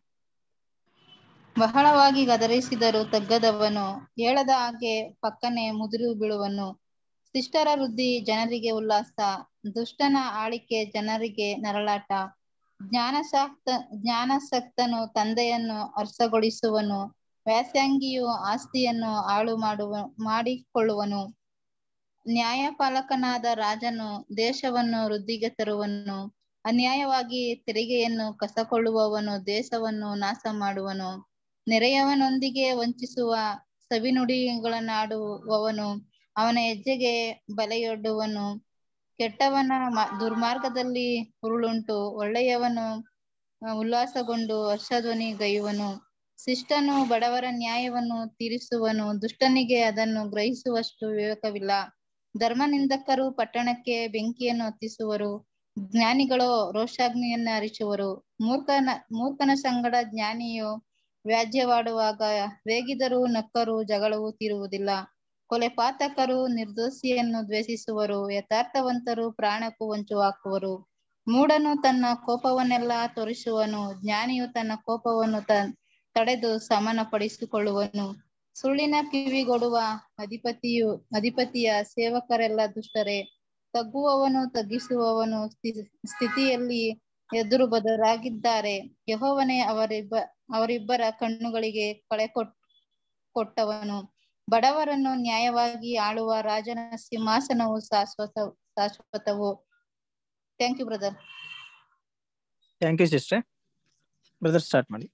ಬಹಳವಾಗಿ ಗದರಿಸಿದರೂ ತಗ್ಗದವನು ಹೇಳದ ಹಾಗೆ ಪಕ್ಕನೆ ಮುದುರು ಬೀಳುವನು ಶಿಷ್ಟರ ವೃದ್ಧಿ ಜನರಿಗೆ ಉಲ್ಲಾಸ ದುಷ್ಟನ ಆಳಿಕೆ ಜನರಿಗೆ ನರಳಾಟ ಜ್ಞಾನಸಾಕ್ತ ಜ್ಞಾನಾಸಕ್ತನು ತಂದೆಯನ್ನು ಹರ್ಷಗೊಳಿಸುವನು ವ್ಯಾಸಂಗಿಯು ಆಸ್ತಿಯನ್ನು ಹಾಳು ಮಾಡುವ ಮಾಡಿಕೊಳ್ಳುವನು ನ್ಯಾಯಪಾಲಕನಾದ ರಾಜನು ದೇಶವನ್ನು ವೃದ್ಧಿಗೆ ತರುವನು ಅನ್ಯಾಯವಾಗಿ ತೆರಿಗೆಯನ್ನು ಕಸಕೊಳ್ಳುವವನು ದೇಶವನ್ನು ನಾಶ ಮಾಡುವನು ನೆರೆಯವನೊಂದಿಗೆ ವಂಚಿಸುವ ಸವಿನುಡಿಗಳನ್ನಾಡುವವನು ಅವನ ಹೆಜ್ಜೆಗೆ ಬಲೆಯೊಡ್ಡುವನು ಕೆಟ್ಟವನ ಮ- ದುರ್ಮಾರ್ಗದಲ್ಲಿ ಉರುಳುಂಟು ಒಳ್ಳೆಯವನು ಆ, ಉಲ್ಲಾಸಗೊಂಡು ಹರ್ಷಧ್ವನಿ ಗೈಯುವನು ಶಿಷ್ಟನು ಬಡವರ ನ್ಯಾಯವನ್ನು ತೀರಿಸುವನು ದುಷ್ಟನಿಗೆ ಅದನ್ನು ಗ್ರಹಿಸುವಷ್ಟು ವಿವೇಕವಿಲ್ಲ ಧರ್ಮನಿಂದಕರು ಪಟ್ಟಣಕ್ಕೆ ಬೆಂಕಿಯನ್ನು ಹೊತ್ತಿಸುವರು ಜ್ಞಾನಿಗಳು ರೋಷಾಗ್ನಿಯನ್ನ ಹರಿಸುವರು ಮೂರ್ಖನ ಮೂರ್ಖನ ಸಂಗಡ ಜ್ಞಾನಿಯು ವ್ಯಾಜ್ಯವಾಡುವಾಗ ವೇಗಿದರೂ ನಕ್ಕರೂ ಜಗಳವು ತೀರುವುದಿಲ್ಲ ಕೊಲೆ ಪಾತಕರು ನಿರ್ದೋಷಿಯನ್ನು ದ್ವೇಷಿಸುವರು ಯಥಾರ್ಥವಂತರು ಪ್ರಾಣಕ್ಕೂ ಹೊಂಚು ಹಾಕುವರು ಮೂಢನು ತನ್ನ ಕೋಪವನ್ನೆಲ್ಲ ತೋರಿಸುವನು ಜ್ಞಾನಿಯು ತನ್ನ ಕೋಪವನ್ನು ತ ತಡೆದು ಸಮಾನಪಡಿಸಿಕೊಳ್ಳುವನು ಸುಳ್ಳಿನ ಕಿವಿಗೊಡುವ ಅಧಿಪತಿಯು ಅಧಿಪತಿಯ ಸೇವಕರೆಲ್ಲ ದುಷ್ಟರೇ ತಗ್ಗುವವನು ತಗ್ಗಿಸುವವನು ಸ್ಥಿ- ಸ್ಥಿತಿಯಲ್ಲಿ ಎದುರು ಬದರಾಗಿದ್ದಾರೆ ಯಹೋವನೇ ಅವರಿಬ್ಬ ಅವರಿಬ್ಬರ ಕಣ್ಣುಗಳಿಗೆ ಕಳೆ ಕೊಟ್ ಕೊಟ್ಟವನು ಬಡವರನ್ನು ನ್ಯಾಯವಾಗಿ ಆಳುವ ರಾಜನ ಸಿಂಹಾಸನವು ಶಾಶ್ವತ ಶಾಶ್ವತವು thank you brother thank you sister brother start ಮಾಡಿ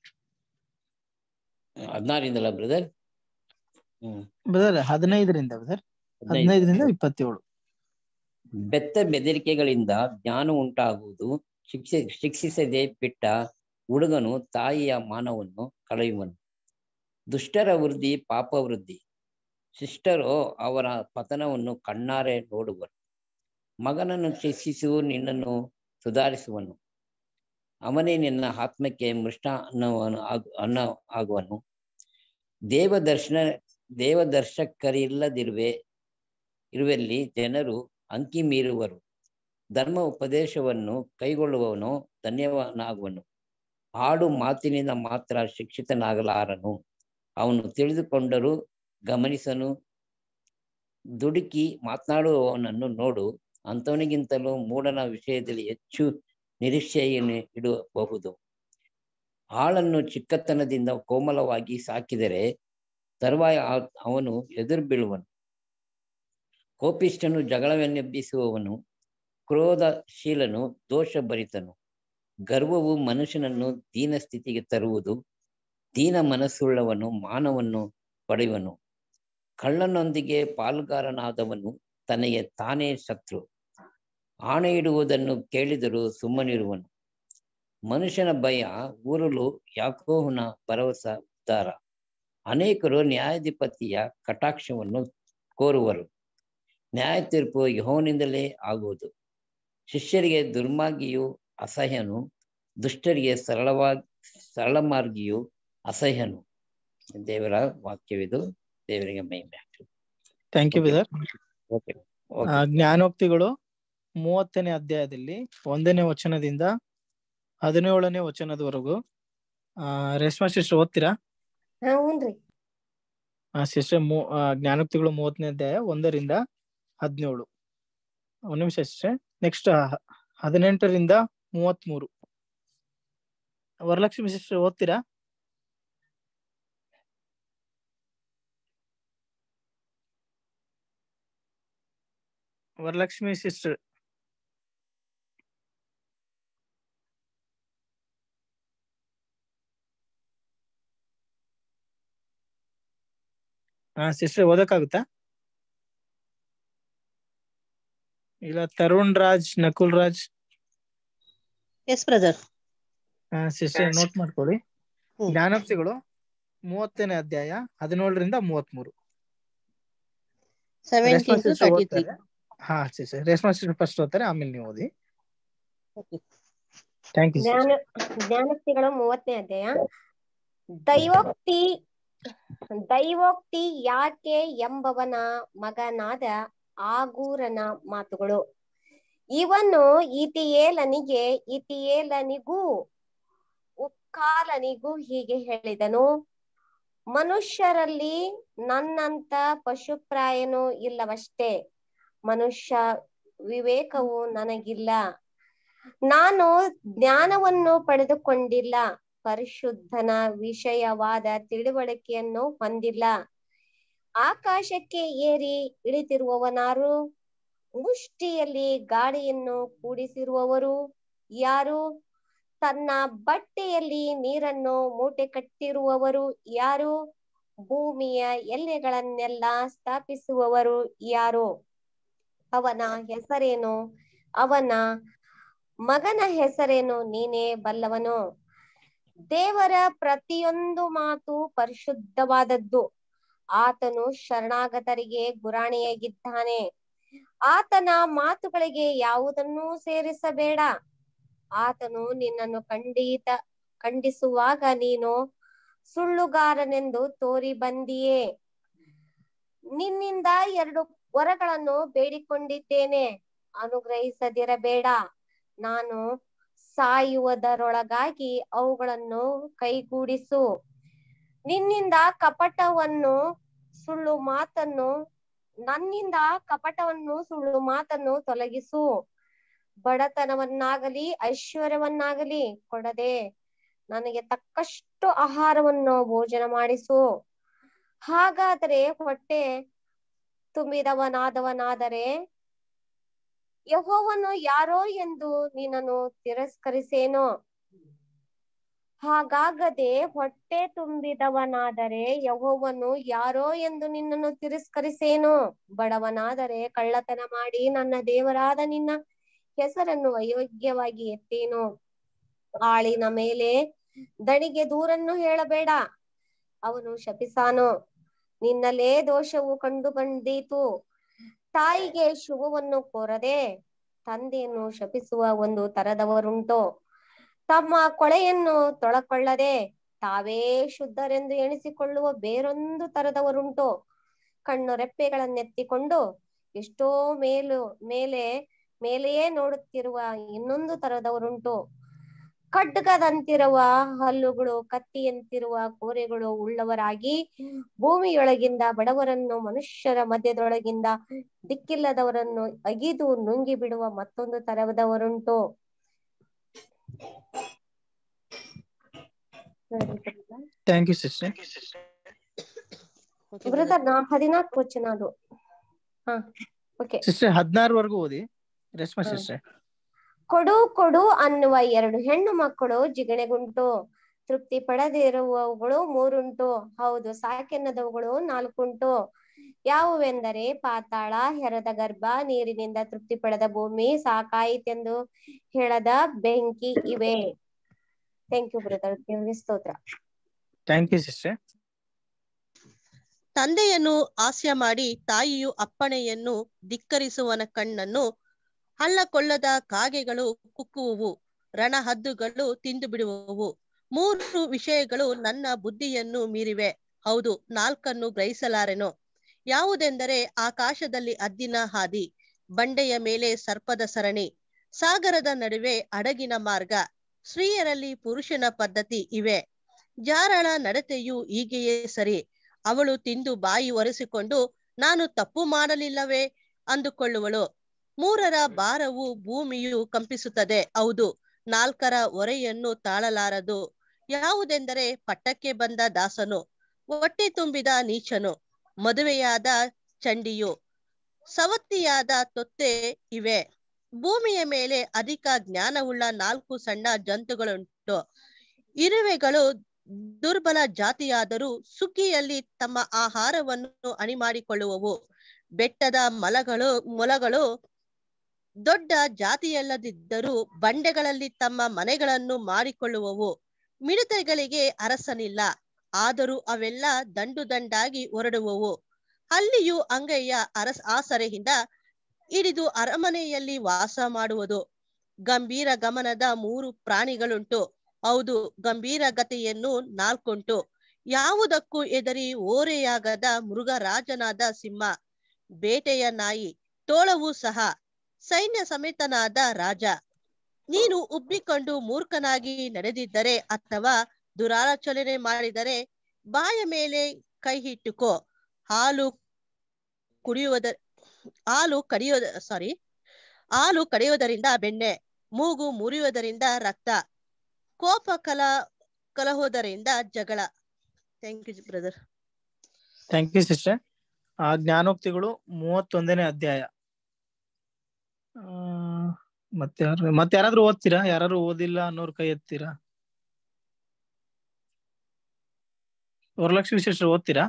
ಹದಿನಾರಿಂದಲ್ಲ ಬ್ರದರ್ ಹ್ಮ್ ಬ್ರದರ್ ಹದಿನೈದರಿಂದ ಬ್ರದರ್ ಹದಿನೈದು. ಹದಿನೈದರಿಂದ ಇಪ್ಪತ್ತೇಳು ಬೆತ್ತ ಬೆದರಿಕೆಗಳಿಂದ ಜ್ಞಾನ ಉಂಟಾಗುವುದು ಶಿಕ್ಷೆ ಶಿಕ್ಷಿಸದೆ ಬಿಟ್ಟ ಹುಡುಗನು ತಾಯಿಯ ಮಾನವನ್ನು ಕಳೆಯುವನು ದುಷ್ಟರ ವೃದ್ಧಿ ಪಾಪ ವೃದ್ಧಿ ಶಿಷ್ಟರು ಅವರ ಪತನವನ್ನು ಕಣ್ಣಾರೆ ನೋಡುವರು ಮಗನನ್ನು ಶಿಕ್ಷಿಸು ನಿನ್ನನ್ನು ಸುಧಾರಿಸುವನು ಅವನೇ ನಿನ್ನ ಆತ್ಮಕ್ಕೆ ಮೃಷ್ಟ ಅನ್ನವನು ಆಗ್- ಅನ್ನ ಆಗುವನು ದೇವದರ್ಶನ ದೇವದರ್ಶಕರಿಲ್ಲದಿರುವೆ ಇರುವಲ್ಲಿ ಜನರು ಅಂಕಿ ಮೀರುವರು ಧರ್ಮ ಉಪದೇಶವನ್ನು ಕೈಗೊಳ್ಳುವವನು ಧನ್ಯವನಾಗುವನು ಆಡು ಮಾತಿನಿಂದ ಮಾತ್ರ ಶಿಕ್ಷಿತನಾಗಲಾರನು ಅವನು ತಿಳಿದುಕೊಂಡರೂ ಗಮನಿಸನು ದುಡುಕಿ ಮಾತನಾಡುವವನನ್ನು ನೋಡು ಅಂಥವನಿಗಿಂತಲೂ ಮೂಢನ ವಿಷಯದಲ್ಲಿ ಹೆಚ್ಚು ನಿರೀಕ್ಷೆಯನ್ನು ಇಡಬಹುದು ಆಳನ್ನು ಚಿಕ್ಕತನದಿಂದ ಕೋಮಲವಾಗಿ ಸಾಕಿದರೆ ತರುವಾಯ ಆ- ಅವನು ಎದುರು ಬೀಳುವನು ಕೋಪಿಷ್ಠನು ಜಗಳವನ್ನೆಬ್ಬಿಸುವವನು ಕ್ರೋಧಶೀಲನು ದೋಷಭರಿತನು ಗರ್ವವು ಮನುಷ್ಯನನ್ನು ದೀನ ಸ್ಥಿತಿಗೆ ತರುವುದು ದೀನ ಮನಸ್ಸುಳ್ಳವನು ಮಾನವನ್ನು ಪಡೆಯುವನು ಕಳ್ಳನೊಂದಿಗೆ ಪಾಲುಗಾರನಾದವನು ತನಗೆ ತಾನೇ ಶತ್ರು ಆಣೆ ಇಡುವುದನ್ನು ಕೇಳಿದರೂ ಸುಮ್ಮನಿರುವನು ಮನುಷ್ಯನ ಭಯ ಊರಲು ಯಾಕೋಹನ ಭರವಸ ಉದ್ಧಾರ ಅನೇಕರು ನ್ಯಾಯಾಧಿಪತಿಯ ಕಟಾಕ್ಷವನ್ನು ಕೋರುವರು ನ್ಯಾಯ ತೀರ್ಪು ಯಹೋವನಿಂದಲೇ ಆಗುವುದು ಶಿಷ್ಯರಿಗೆ ದುರ್ಮಾರ್ಗಿಯು ಅಸಹ್ಯನು ದುಷ್ಟರಿಗೆ ಸರಳವಾಗಿ ಸರಳ ಮಾರ್ಗಿಯು ಅಸಹ್ಯನು ದೇವರ ವಾಕ್ಯವಿದು ದೇವರಿಗೆ ಮಹಿಮೆ ಥ್ಯಾಂಕ್ ಯು ಬ್ರದರ್ ಓಕೆ ಜ್ಞಾನೋಕ್ತಿಗಳು ಮೂವತ್ತನೇ ಅಧ್ಯಾಯದಲ್ಲಿ ಒಂದನೇ ವಚನದಿಂದ ಹದಿನೇಳನೇ ವಚನದವರೆಗೂ ಆ ರೇಷ್ಮಾ ಸಿಸ್ಟರ್ ಓದ್ತೀರಾ ಹಾ ಹ್ಞೂನ್ರಿ ಆ ಸಿಸ್ಟರ್ ಮೂ ಆ, ಜ್ಞಾನೋಕ್ತಿಗಳು ಮೂವತ್ತನೇ ಅಧ್ಯಾಯ ಒಂದರಿಂದ ಹದಿನೇಳು ಒಂದ್ ನಿಮಿಷ ಸಿಸ್ಟರ್ ನೆಕ್ಸ್ಟ್ ಹದಿನೆಂಟರಿಂದ ಮೂವತ್ಮೂರು ವರಲಕ್ಷ್ಮಿ ಸಿಸ್ಟರ್ ಓದ್ತೀರಾ ವರಲಕ್ಷ್ಮಿ ಸಿಸ್ಟರ್ ಹಾ ಸಿಸ್ಟರ್ ಓದಕ್ಕಾಗುತ್ತಾ ಇಲ್ಲ Tarun Raj Nakul Raj yes brother sister note ಮಾಡ್ಕೊಳ್ಳಿ ಜ್ಞಾನೋಕ್ತಿಗಳು ಮೂವತ್ತನೇ ಅಧ್ಯಾಯ ಹದಿನೇಳರಿಂದ ಮೂವತ್ಮೂರು Reshma seventeen to sister thirty three ಓದ್ತಾರೆ ಹಾ ಸಿಸ್ಟರ್ ರೇಷ್ಮಾ ಸಿಸ್ಟರ್ ಫಸ್ಟ್ ಓದ್ತಾರೆ ಆಮೇಲೆ ನೀವು ಓದಿ ಥ್ಯಾಂಕ್ ಯು ಜ್ಞಾನ ಜ್ಞಾನೋಕ್ತಿಗಳು ಮೂವತ್ತನೇ ಅಧ್ಯಾಯ ದೈವೋಕ್ತಿ ದೈವೋಕ್ತಿ ಯಾಕೆ ಎಂಬವನ ಮಗನಾದ ಆಗೂರನ ಮಾತುಗಳು ಇವನು ಇತಿಯೇಲನಿಗೆ ಇತಿಯೇಲನಿಗೂ ಉಕ್ಕಾಲನಿಗೂ ಹೀಗೆ ಹೇಳಿದನು ಮನುಷ್ಯರಲ್ಲಿ ನನ್ನಂತ ಪಶುಪ್ರಾಯನು ಇಲ್ಲವಷ್ಟೇ ಮನುಷ್ಯ ವಿವೇಕವು ನನಗಿಲ್ಲ ನಾನು ಜ್ಞಾನವನ್ನು ಪಡೆದುಕೊಂಡಿಲ್ಲ ಪರಿಶುದ್ಧನ ವಿಷಯವಾದ ತಿಳುವಳಿಕೆಯನ್ನು ಹೊಂದಿಲ್ಲ ಆಕಾಶಕ್ಕೆ ಏರಿ ಇಳಿತಿರುವವನಾರು ಮುಷ್ಟಿಯಲ್ಲಿ ಗಾಳಿಯನ್ನು ಕೂಡಿಸಿರುವವರು ಯಾರು ತನ್ನ ಬಟ್ಟೆಯಲ್ಲಿ ನೀರನ್ನು ಮೂಟೆ ಕಟ್ಟಿರುವವರು ಯಾರು ಭೂಮಿಯ ಎಲ್ಲೆಗಳನ್ನೆಲ್ಲ ಸ್ಥಾಪಿಸುವವರು ಯಾರು ಅವನ ಹೆಸರೇನು ಅವನ ಮಗನ ಹೆಸರೇನು ನೀನೇ ಬಲ್ಲವನು ದೇವರ ಪ್ರತಿಯೊಂದು ಮಾತು ಪರಿಶುದ್ಧವಾದದ್ದು ಆತನು ಶರಣಾಗತರಿಗೆ ಗುರಾಣಿಯಾಗಿದ್ದಾನೆ ಆತನ ಮಾತುಗಳಿಗೆ ಯಾವುದನ್ನೂ ಸೇರಿಸಬೇಡ ಆತನು ನಿನ್ನನ್ನು ಖಂಡಿತ ಖಂಡಿಸುವಾಗ ನೀನು ಸುಳ್ಳುಗಾರನೆಂದು ತೋರಿ ಬಂದಿಯೇ ನಿನ್ನಿಂದ ಎರಡು ವರಗಳನ್ನು ಬೇಡಿಕೊಂಡಿದ್ದೇನೆ ಅನುಗ್ರಹಿಸದಿರಬೇಡ ನಾನು ಸಾಯುವುದರೊಳಗಾಗಿ ಅವುಗಳನ್ನು ಕೈಗೂಡಿಸು ನಿನ್ನಿಂದ ಕಪಟವನ್ನು ಸುಳ್ಳು ಮಾತನ್ನು ನನ್ನಿಂದ ಕಪಟವನ್ನು ಸುಳ್ಳು ಮಾತನ್ನು ತೊಲಗಿಸು ಬಡತನವನ್ನಾಗಲಿ ಐಶ್ವರ್ಯವನ್ನಾಗಲಿ ಕೊಡದೆ ನನಗೆ ತಕ್ಕಷ್ಟು ಆಹಾರವನ್ನು ಭೋಜನ ಮಾಡಿಸು ಹಾಗಾದರೆ ಹೊಟ್ಟೆ ತುಂಬಿದವನಾದವನಾದರೆ ಯಹೋವನು ಯಾರೋ ಎಂದು ನಿನ್ನನ್ನು ತಿರಸ್ಕರಿಸೇನೋ ಹಾಗಾಗದೆ ಹೊಟ್ಟೆ ತುಂಬಿದವನಾದರೆ ಯಹೋವನು ಯಾರೋ ಎಂದು ನಿನ್ನನ್ನು ತಿರಸ್ಕರಿಸೇನೋ ಬಡವನಾದರೆ ಕಳ್ಳತನ ಮಾಡಿ ನನ್ನ ದೇವರಾದ ನಿನ್ನ ಹೆಸರನ್ನು ಅಯೋಗ್ಯವಾಗಿ ಎತ್ತೇನೋ ಆಳಿನ ಮೇಲೆ ದಣಿಗೆ ದೂರನ್ನು ಹೇಳಬೇಡ ಅವನು ಶಪಿಸಾನೋ ನಿನ್ನಲ್ಲೇ ದೋಷವು ಕಂಡು ಬಂದೀತು ತಾಯಿಗೆ ಶುಭವನ್ನು ಕೋರದೆ ತಂದೆಯನ್ನು ಶಪಿಸುವ ಒಂದು ತರದವರುಂಟೋ ತಮ್ಮ ಕೊಳೆಯನ್ನು ತೊಳಕೊಳ್ಳದೆ ತಾವೇ ಶುದ್ಧರೆಂದು ಎಣಿಸಿಕೊಳ್ಳುವ ಬೇರೊಂದು ತರದವರುಂಟು ಕಣ್ಣು ರೆಪ್ಪೆಗಳನ್ನೆತ್ತಿಕೊಂಡು ಎಷ್ಟೋ ಮೇಲು ಮೇಲೆ ಮೇಲೆಯೇ ನೋಡುತ್ತಿರುವ ಇನ್ನೊಂದು ತರದವರುಂಟು ಖಡ್ಗದಂತಿರುವ ಹಲ್ಲುಗಳು ಕತ್ತಿಯಂತಿರುವ ಕೋರೆಗಳು ಉಳ್ಳವರಾಗಿ ಭೂಮಿಯೊಳಗಿಂದ ಬಡವರನ್ನು ಮನುಷ್ಯರ ಮಧ್ಯದೊಳಗಿಂದ ದಿಕ್ಕಿಲ್ಲದವರನ್ನು ಅಗಿದು ನುಂಗಿ ಬಿಡುವ ಮತ್ತೊಂದು ತರದವರುಂಟು ಥ್ಯಾಂಕ್ ಯು ಸಿಸ್ಟರ್ ಬ್ರದರ್ ನಾ ಹದಿನಾಲ್ಕು ವಚನ ಅದು ಹಾ ಓಕೆ ಸಿಸ್ಟರ್ ಹದಿನಾರವರೆಗೂ ಓದಿ ರೇಷ್ಮಾ ಸಿಸ್ಟರ್ ಕೊಡು ಕೊಡು ಅನ್ನುವ ಎರಡು ಹೆಣ್ಣು ಮಕ್ಕಳು ಜಿಗಣೆಗುಂಟು ತೃಪ್ತಿ ಪಡೆದಿರುವವುಗಳು ಮೂರುಂಟು ಹೌದು ಸಾಕೆನ್ನದವುಗಳು ನಾಲ್ಕುಂಟು ಯಾವುವೆಂದರೆ ಪಾತಾಳ ಹೆರದ ಗರ್ಭ ನೀರಿನಿಂದ ತೃಪ್ತಿ ಪಡೆದ ಭೂಮಿ ಸಾಕಾಯಿತೆಂದು ಹೇಳದ ಬೆಂಕಿ ಇವೆ ಥ್ಯಾಂಕ್ ಯು ಬ್ರದರ್ ದೇವರಿಗೆ ಸ್ತೋತ್ರ ಥ್ಯಾಂಕ್ ಯು ಸಿಸ್ಟರ್ ತಂದೆಯನ್ನು ಹಾಸ್ಯ ಮಾಡಿ ತಾಯಿಯು ಅಪ್ಪಣೆಯನ್ನು ಧಿಕ್ಕರಿಸುವನ ಕಣ್ಣನ್ನು ಹಳ್ಳಕೊಳ್ಳದ ಕಾಗೆಗಳು ಕುಕ್ಕುವುವು ರಣಹದ್ದುಗಳು ತಿಂದು ಬಿಡುವವು ಮೂರು ವಿಷಯಗಳು ನನ್ನ ಬುದ್ಧಿಯನ್ನು ಮೀರಿವೆ ಹೌದು ನಾಲ್ಕನ್ನು ಗ್ರಹಿಸಲಾರೆನು ಯಾವುದೆಂದರೆ ಆಕಾಶದಲ್ಲಿ ಹದ್ದಿನ ಹಾದಿ ಬಂಡೆಯ ಮೇಲೆ ಸರ್ಪದ ಸರಣಿ ಸಾಗರದ ನಡುವೆ ಹಡಗಿನ ಮಾರ್ಗ ಸ್ತ್ರೀಯರಲ್ಲಿ ಪುರುಷನ ಪದ್ಧತಿ ಇವೆ ಜಾರಳ ನಡತೆಯು ಹೀಗೆಯೇ ಸರಿ ಅವಳು ತಿಂದು ಬಾಯಿ ಒರೆಸಿಕೊಂಡು ನಾನು ತಪ್ಪು ಮಾಡಲಿಲ್ಲವೇ ಅಂದುಕೊಳ್ಳುವಳು ಮೂರರ ಭಾರವು ಭೂಮಿಯು ಕಂಪಿಸುತ್ತದೆ ಹೌದು ನಾಲ್ಕರ ಹೊರೆಯನ್ನು ತಾಳಲಾರದು ಯಾವುದೆಂದರೆ ಪಟ್ಟಕ್ಕೆ ಬಂದ ದಾಸನು ಹೊಟ್ಟೆ ತುಂಬಿದ ನೀಚನು ಮದುವೆಯಾದ ಚಂಡಿಯು ಸವತ್ತಿಯಾದ ತೊತ್ತೆ ಇವೆ ಭೂಮಿಯ ಮೇಲೆ ಅಧಿಕ ಜ್ಞಾನವುಳ್ಳ ನಾಲ್ಕು ಸಣ್ಣ ಜಂತುಗಳುಂಟು ಇರುವೆಗಳು ದುರ್ಬಲ ಜಾತಿಯಾದರೂ ಸುಗ್ಗಿಯಲ್ಲಿ ತಮ್ಮ ಆಹಾರವನ್ನು ಅಣಿ ಮಾಡಿಕೊಳ್ಳುವವು ಬೆಟ್ಟದ ಮಲಗಳು ಮೊಲಗಳು ದೊಡ್ಡ ಜಾತಿಯಲ್ಲದಿದ್ದರೂ ಬಂಡೆಗಳಲ್ಲಿ ತಮ್ಮ ಮನೆಗಳನ್ನು ಮಾಡಿಕೊಳ್ಳುವವು ಮಿಡತೆಗಳಿಗೆ ಅರಸನಿಲ್ಲ ಆದರೂ ಅವೆಲ್ಲ ದಂಡು ದಂಡಾಗಿ ಹೊರಡುವವು ಅಲ್ಲಿಯೂ ಅಂಗಯ್ಯ ಅರಸ ಆಸರೆಯಿಂದ ಹಿಡಿದು ಅರಮನೆಯಲ್ಲಿ ವಾಸ ಮಾಡುವುದು ಗಂಭೀರ ಗಮನದ ಮೂರು ಪ್ರಾಣಿಗಳುಂಟು ಹೌದು ಗಂಭೀರ ಗತಿಯನ್ನು ನಾಲ್ಕುಂಟು ಯಾವುದಕ್ಕೂ ಎದರಿ ಓರೆಯಾಗದ ಮೃಗರಾಜನಾದ ಸಿಂಹ ಬೇಟೆಯ ನಾಯಿ ತೋಳವೂ ಸಹ ಸೈನ್ಯ ಸಮೇತನಾದ ರಾಜ ನೀನು ಉಬ್ಬಿಕೊಂಡು ಮೂರ್ಖನಾಗಿ ನಡೆದಿದ್ದರೆ ಅಥವಾ ದುರಾಲೋಚನೆ ಮಾಡಿದರೆ ಬಾಯ ಮೇಲೆ ಕೈ ಇಟ್ಟುಕೋ ಹಾಲು ಕುಡಿಯುವುದ ಹಾಲು ಕಡಿಯೋದ ಸಾರಿ ಹಾಲು ಕಡಿಯುವುದರಿಂದ ಬೆಣ್ಣೆ ಮೂಗು ಮುರಿಯುವುದರಿಂದ ರಕ್ತ ಕೋಪ ಕಲ ಕಲಹುವುದರಿಂದ ಜಗಳ thank you brother thank you sister ಆ ಜ್ಞಾನೋಕ್ತಿಗಳು ಮೂವತ್ತೊಂದನೇ ಅಧ್ಯಾಯ ಆ, ಮತ್ತೆ ಯಾರು ಮತ್ತೆ ಯಾರಾದ್ರೂ ಓದ್ತೀರಾ ಯಾರು ಓದಿಲ್ಲ ಅನ್ನೋರ್ ಕೈ ಎತ್ತೀರಾ ವರಲಕ್ಷ್ಮಿ ಸಿಸ್ಟರ್ ಓದ್ತೀರಾ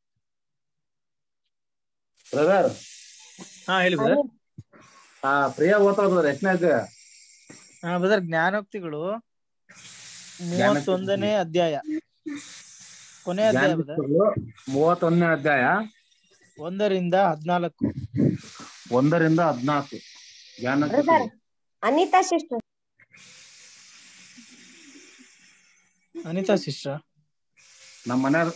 ಬ್ರದರ್ ಹಾ ಹೇಳಿ ಬ್ರದರ್ ಹಾ ಪ್ರಿಯಾ ಓದ್ತಾ ಬ್ರದರ್ ಎಷ್ಟನೇ ಅಧ್ಯಾಯ ಹಾ ಬ್ರದರ್ ಜ್ಞಾನೋಕ್ತಿಗಳು ಮೂವತ್ತೊಂದನೇ ಅಧ್ಯಾಯ ಕೊನೆ ಅಧ್ಯಾಯ ಬ್ರದರ್ ಜ್ಞಾನೋಕ್ತಿಗಳು ಮೂವತ್ತೊಂದನೇ ಅಧ್ಯಾಯ ಒಂದರಿಂದ ಹದ್ನಾಲ್ಕು ಒಂದರಿಂದ ಹದ್ನಾಲ್ಕು ಜ್ಞಾನೋಕ್ತಿಗಳು ಅನಿತಾ ಸಿಸ್ಟರ್ ಅನಿತಾ ಸಿಸ್ಟರ್ ನಮ್ಮ ಮನೆಯವ್ರ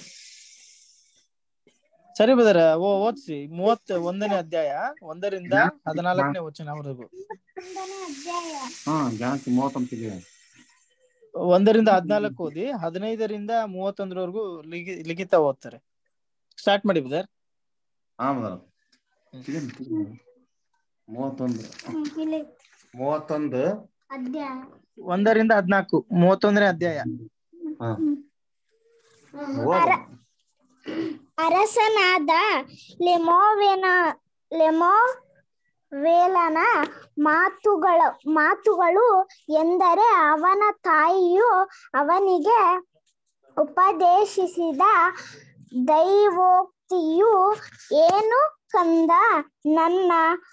ಸರಿ ಬ್ರದರ್ ಓ ಓದ್ಸಿ ಮೂವತ್ ಒಂದನೇ ಅಧ್ಯಾಯ ಒಂದರಿಂದ ಹದಿನಾಲ್ಕನೇ ವಚನವರೆಗೂ ಹಾ ಜ್ಞಾನೋಕ್ತಿ ಮೂವತ್ತೊಂದು ಒಂದರಿಂದ ಹದ್ನಾಲ್ಕು ಓದಿ ಹದಿನೈದರಿಂದ ಮೂವತ್ತೊಂದರವರೆಗೂ ಲಿಖಿ ಲಿಖಿತ ಓದ್ತಾರೆ ಸ್ಟಾರ್ಟ್ ಮಾಡಿ ಬ್ರದರ್ ಹಾ ಬ್ರದರ್ ಮೂವತ್ತೊಂದು ಮೂವತ್ತೊಂದು ಒಂದರಿಂದ ಹದ್ನಾಲ್ಕು ಮೂವತ್ತೊಂದನೇ ಅಧ್ಯಾಯ ಹಾ ಅರ- ಅರಸನಾದ ಲೆಮೋವೆನ ಲೆಮೋವೇಲನ ಮಾತುಗಳ ಮಾತುಗಳು ಎಂದರೆ ಅವನ ತಾಯಿಯು ಅವನಿಗೆ ಉಪದೇಶಿಸಿದ ದೈವೋಕ್ತಿಯು ಏನು ಕಂದ ನನ್ನ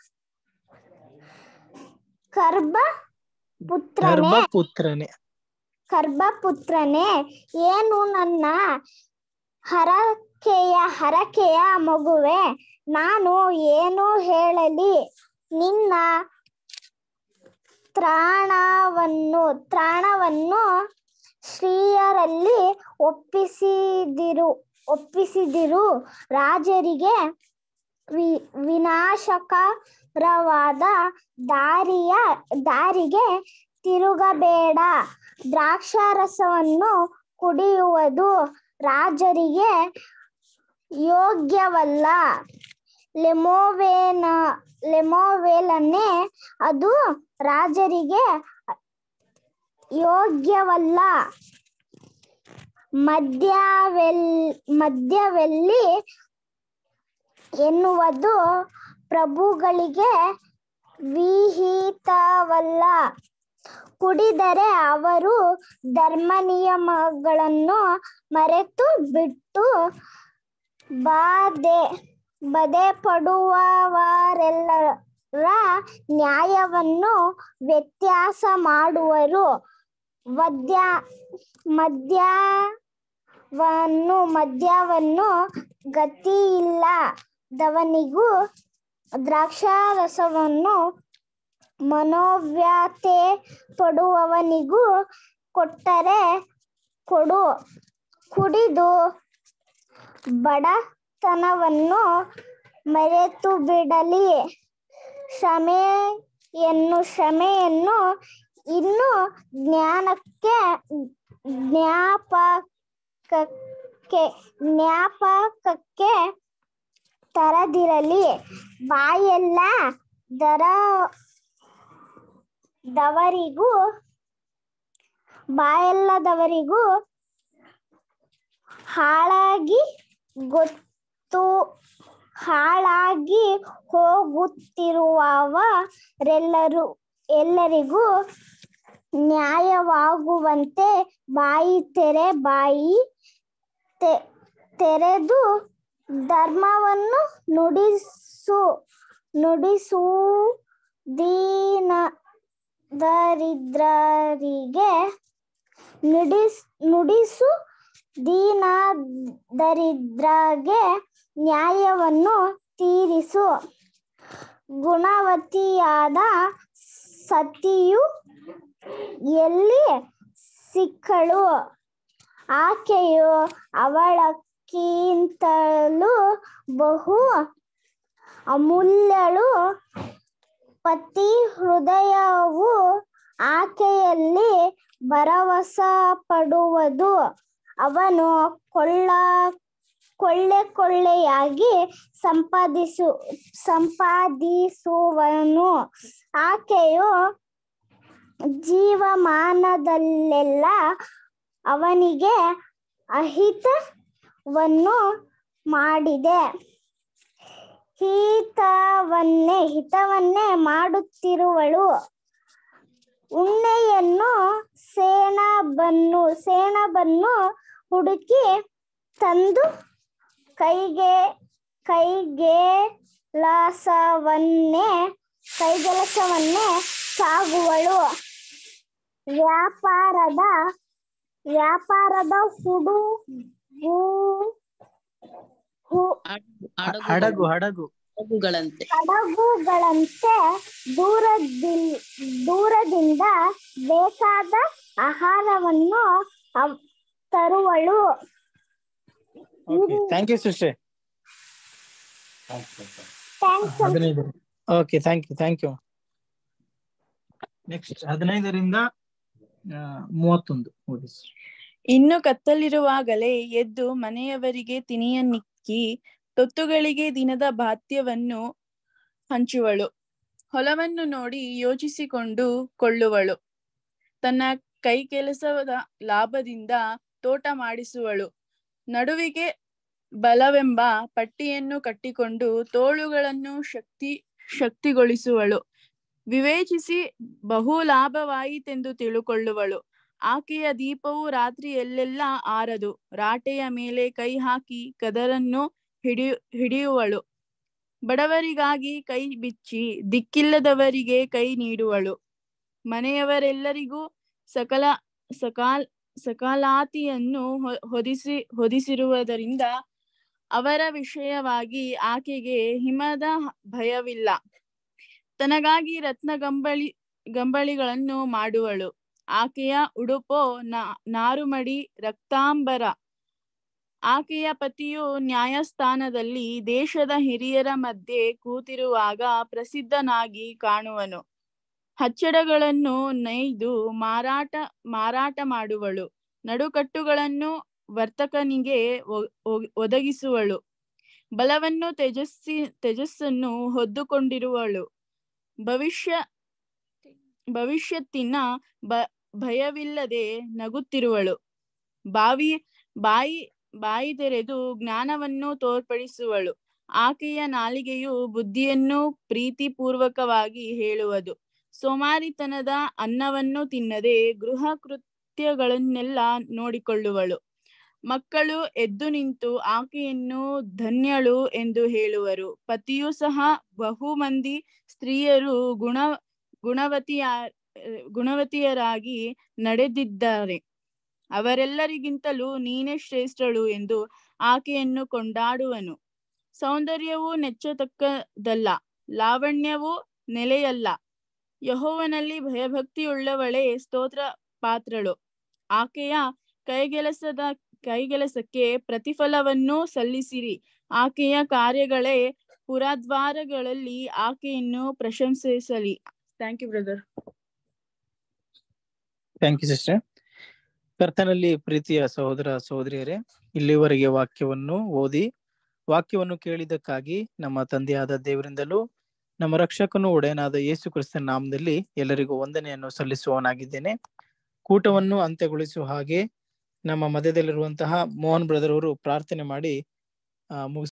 ಕರ್ಬ ಪುತ್ರನೇ ಗರ್ಭಪುತ್ರನೇ ಕರ್ಭಪುತ್ರನೇ ಏನು ನನ್ನ ಹರಕೆಯ ಹರಕೆಯ ಮಗುವೆ ನಾನು ಏನು ಹೇಳಲಿ ನಿನ್ನ ತ್ರಾಣವನ್ನು ತ್ರಾಣವನ್ನು ಸ್ತ್ರೀಯರಲ್ಲಿ ಒಪ್ಪಿಸಿದಿರು ಒಪ್ಪಿಸಿದಿರು ರಾಜರಿಗೆ ವಿ ವಿನಾಶಕರವಾದ ದಾರಿಯ ದಾರಿಗೆ ತಿರುಗಬೇಡ ದ್ರಾಕ್ಷಾರಸವನ್ನು ಕುಡಿಯುವುದು ರಾಜರಿಗೆ ಯೋಗ್ಯವಲ್ಲ ಲೆಮೋವೇನ ಲೆಮೋವೇಲನ್ನೇ ಅದು ರಾಜರಿಗೆ ಯೋಗ್ಯವಲ್ಲ ಮದ್ಯವೆಲ್ ಮದ್ಯವೆಲ್ಲಿ ಎನ್ನುವುದು ಪ್ರಭುಗಳಿಗೆ ವಿಹಿತವಲ್ಲ ಕುಡಿದರೆ ಅವರು ಧರ್ಮ ನಿಯಮಗಳನ್ನು ಮರೆತು ಬಿಟ್ಟು ಬಾಧೆ ಬದೆ ಪಡುವವರೆಲ್ಲರ ನ್ಯಾಯವನ್ನು ವ್ಯತ್ಯಾಸ ಮಾಡುವರು ಮದ್ಯ ಮದ್ಯವನ್ನು ಮದ್ಯವನ್ನು ಗತಿಯಿಲ್ಲದವನಿಗೂ ದ್ರಾಕ್ಷಾರಸವನ್ನು ಮನೋವ್ಯಥೆ ಪಡುವವನಿಗೂ ಕೊಟ್ಟರೆ ಕೊಡು ಕುಡಿದು ಬಡತನವನ್ನು ಮರೆತು ಬಿಡಲಿ ಕ್ಷಮೆಯನ್ನು ಕ್ಷಮೆಯನ್ನು ಇನ್ನು ಜ್ಞಾನಕ್ಕೆ ಜ್ಞಾಪಕಕ್ಕೆ ಜ್ಞಾಪಕಕ್ಕೆ ತರದಿರಲಿ ಬಾಯೆಲ್ಲ ದರ ದವರಿಗೂ ಬಾಯೆಲ್ಲದವರಿಗೂ ಹಾಳಾಗಿ ಗೊತ್ತು ಹಾಳಾಗಿ ಹೋಗುತ್ತಿರುವವರೆಲ್ಲರೂ ಎಲ್ಲರಿಗೂ ನ್ಯಾಯವಾಗುವಂತೆ ಬಾಯಿ ತೆರೆ ಬಾಯಿ ತೆ- ತೆರೆದು ಧರ್ಮವನ್ನು ನುಡಿಸು ನುಡಿಸು ದೀನ ದರಿದ್ರರಿಗೆ ನುಡಿಸ್ ನುಡಿಸು ದೀನ ದರಿದ್ರಗೆ ನ್ಯಾಯವನ್ನು ತೀರಿಸು ಗುಣವತಿಯಾದ ಸತಿಯು ಎಲ್ಲಿ ಸಿಕ್ಕಳು ಆಕೆಯು ಅವಳಕ್ಕಿಂತಲೂ ಬಹು ಅಮೂಲ್ಯಳು ಪತಿ ಹೃದಯವು ಆಕೆಯಲ್ಲಿ ಭರವಸ ಪಡುವುದು ಅವನು ಕೊಳ್ಳ ಕೊಳ್ಳೆ ಕೊಳ್ಳೆಯಾಗಿ ಸಂಪಾದಿಸು ಸಂಪಾದಿಸುವನು ಆಕೆಯು ಜೀವಮಾನದಲ್ಲೆಲ್ಲ ಅವನಿಗೆ ಅಹಿತವನ್ನು ಮಾಡಿದೆ ಹಿತವನ್ನೇ ಹಿತವನ್ನೇ ಮಾಡುತ್ತಿರುವಳು ಉಣ್ಣೆಯನ್ನು ಸೇಣಬನ್ನು ಸೇಣಬನ್ನು ಹುಡುಕಿ ತಂದು ಕೈಗೆ ಕೈಗೆಲಸವನ್ನೇ ಕೈಗೆಲಸವನ್ನೇ ಸಾಗುವಳು ವ್ಯಾಪಾರದ ವ್ಯಾಪಾರದ ಹುಡುಗು ಹು- ಹಡಗು ಹಡಗು ಹಡಗುಗಳಂತೆ ಹಡಗುಗಳಂತೆ ದೂರದಿ ದೂರದಿಂದ ಬೇಕಾದ ಆಹಾರವನ್ನು ಅವ್- ತರುವಳು okay thank you sister thanks ಹದಿನೈದು okay thank you thank you next ಹದಿನೈದರಿಂದ ಆ, ಮೂವತ್ತೊಂದು ಓದಿ ಇನ್ನು ಕತ್ತಲಿರುವಾಗಲೇ ಎದ್ದು ಮನೆಯವರಿಗೆ ತಿನಿಯನ್ನಿಕ್ಕಿ ತೊತ್ತುಗಳಿಗೆ ದಿನದ ಭಾತ್ಯವನ್ನು ಹಂಚುವಳು ಹೊಲವನ್ನು ನೋಡಿ ಯೋಚಿಸಿಕೊಂಡು ಕೊಳ್ಳುವಳು ತನ್ನ ಕೈ ಕೆಲಸದ ಲಾಭದಿಂದ ತೋಟ ಮಾಡಿಸುವಳು ನಡುವಿಗೆ ಬಲವೆಂಬ ಪಟ್ಟಿಯನ್ನು ಕಟ್ಟಿಕೊಂಡು ತೋಳುಗಳನ್ನು ಶಕ್ತಿ ಶಕ್ತಿಗೊಳಿಸುವಳು ವಿವೇಚಿಸಿ ಬಹು ಲಾಭವಾಯಿತೆಂದು ತಿಳುಕೊಳ್ಳುವಳು ಆಕೆಯ ದೀಪವು ರಾತ್ರಿಯಲ್ಲೆಲ್ಲ ಆರದು ರಾಟೆಯ ಮೇಲೆ ಕೈ ಹಾಕಿ ಕದರನ್ನು ಹಿಡಿಯು ಹಿಡಿಯುವಳು ಬಡವರಿಗಾಗಿ ಕೈ ಬಿಚ್ಚಿ ದಿಕ್ಕಿಲ್ಲದವರಿಗೆ ಕೈ ನೀಡುವಳು ಮನೆಯವರೆಲ್ಲರಿಗೂ ಸಕಲ ಸಕಾಲ್ ಸಕಾಲಾತಿಯನ್ನು ಹೊ- ಹೊದಿಸಿ ಹೊದಿಸಿರುವುದರಿಂದ ಅವರ ವಿಷಯವಾಗಿ ಆಕೆಗೆ ಹಿಮದ ಭಯವಿಲ್ಲ ತನಗಾಗಿ ರತ್ನ ಗಂಬಳಿ ಗಂಬಳಿಗಳನ್ನು ಮಾಡುವಳು ಆಕೆಯ ಉಡುಪೋ ನಾ- ನಾರುಮಡಿ ರಕ್ತಾಂಬರ ಆಕೆಯ ಪತಿಯು ನ್ಯಾಯಸ್ಥಾನದಲ್ಲಿ ದೇಶದ ಹಿರಿಯರ ಮಧ್ಯೆ ಕೂತಿರುವಾಗ ಪ್ರಸಿದ್ಧನಾಗಿ ಕಾಣುವನು ಹಚ್ಚಡಗಳನ್ನು ನೇಯ್ದು ಮಾರಾಟ ಮಾರಾಟ ಮಾಡುವಳು ನಡುಕಟ್ಟುಗಳನ್ನು ವರ್ತಕನಿಗೆ ಒ- ಒ- ಒದಗಿಸುವಳು ಬಲವನ್ನು ತೇಜಸ್ಸಿ ತೇಜಸ್ಸನ್ನು ಹೊದ್ದುಕೊಂಡಿರುವಳು ಭವಿಷ್ಯ ಭವಿಷ್ಯತ್ತಿನ ಬ ಭಯವಿಲ್ಲದೆ ನಗುತ್ತಿರುವಳು ಬಾವಿ ಬಾಯಿ ಬಾಯಿ ತೆರೆದು ಜ್ಞಾನವನ್ನು ತೋರ್ಪಡಿಸುವಳು ಆಕೆಯ ನಾಲಿಗೆಯು ಬುದ್ಧಿಯನ್ನು ಪ್ರೀತಿಪೂರ್ವಕವಾಗಿ ಹೇಳುವುದು ಸೋಮಾರಿತನದ ಅನ್ನವನ್ನು ತಿನ್ನದೆ ಗೃಹ ಕೃತ್ಯಗಳನ್ನೆಲ್ಲ ನೋಡಿಕೊಳ್ಳುವಳು ಮಕ್ಕಳು ಎದ್ದು ನಿಂತು ಆಕೆಯನ್ನು ಧನ್ಯಳು ಎಂದು ಹೇಳುವರು ಪತಿಯೂ ಸಹ ಬಹು ಮಂದಿ ಸ್ತ್ರೀಯರು ಗುಣ ಗುಣವತಿಯ ಗುಣವತಿಯರಾಗಿ ನಡೆದಿದ್ದಾರೆ ಅವರೆಲ್ಲರಿಗಿಂತಲೂ ನೀನೇ ಶ್ರೇಷ್ಠಳು ಎಂದು ಆಕೆಯನ್ನು ಕೊಂಡಾಡುವನು ಸೌಂದರ್ಯವು ನೆಚ್ಚತಕ್ಕದಲ್ಲ ಲಾವಣ್ಯವು ನೆಲೆಯಲ್ಲ ಯಹೋವನಲ್ಲಿ ಭಯಭಕ್ತಿಯುಳ್ಳವಳೇ ಸ್ತೋತ್ರ ಪಾತ್ರಳು ಆಕೆಯ ಕೈಗೆಲಸದ ಕೈಗೆಲಸಕ್ಕೆ ಪ್ರತಿಫಲವನ್ನು ಸಲ್ಲಿಸಿರಿ ಆಕೆಯ ಕಾರ್ಯಗಳೇ ಪುರದ್ವಾರಗಳಲ್ಲಿ ಆಕೆಯನ್ನು ಪ್ರಶಂಸಿಸಲಿ thank you brother thank you sister ಕರ್ತನಲ್ಲಿ ಪ್ರೀತಿಯ ಸಹೋದರ ಸಹೋದರಿಯರೇ ಇಲ್ಲಿವರೆಗೆ ವಾಕ್ಯವನ್ನು ಓದಿ ವಾಕ್ಯವನ್ನು ಕೇಳಿದ್ದಕ್ಕಾಗಿ ನಮ್ಮ ತಂದೆಯಾದ ದೇವರಿಂದಲೂ ನಮ್ಮ ರಕ್ಷಕನು ಒಡೆಯನಾದ ಯೇಸು ಕ್ರಿಸ್ತನ ನಾಮದಲ್ಲಿ ಎಲ್ಲರಿಗೂ ವಂದನೆಯನ್ನು ಸಲ್ಲಿಸುವವನಾಗಿದ್ದೇನೆ ಕೂಟವನ್ನು ಅಂತ್ಯಗೊಳಿಸುವ ಹಾಗೆ ನಮ್ಮ ಮಧ್ಯದಲ್ಲಿರುವಂತಹ ಮೋಹನ್ ಬ್ರದರ್ ಅವರು ಪ್ರಾರ್ಥನೆ ಮಾಡಿ ಆ, ಮುಗಿಸ್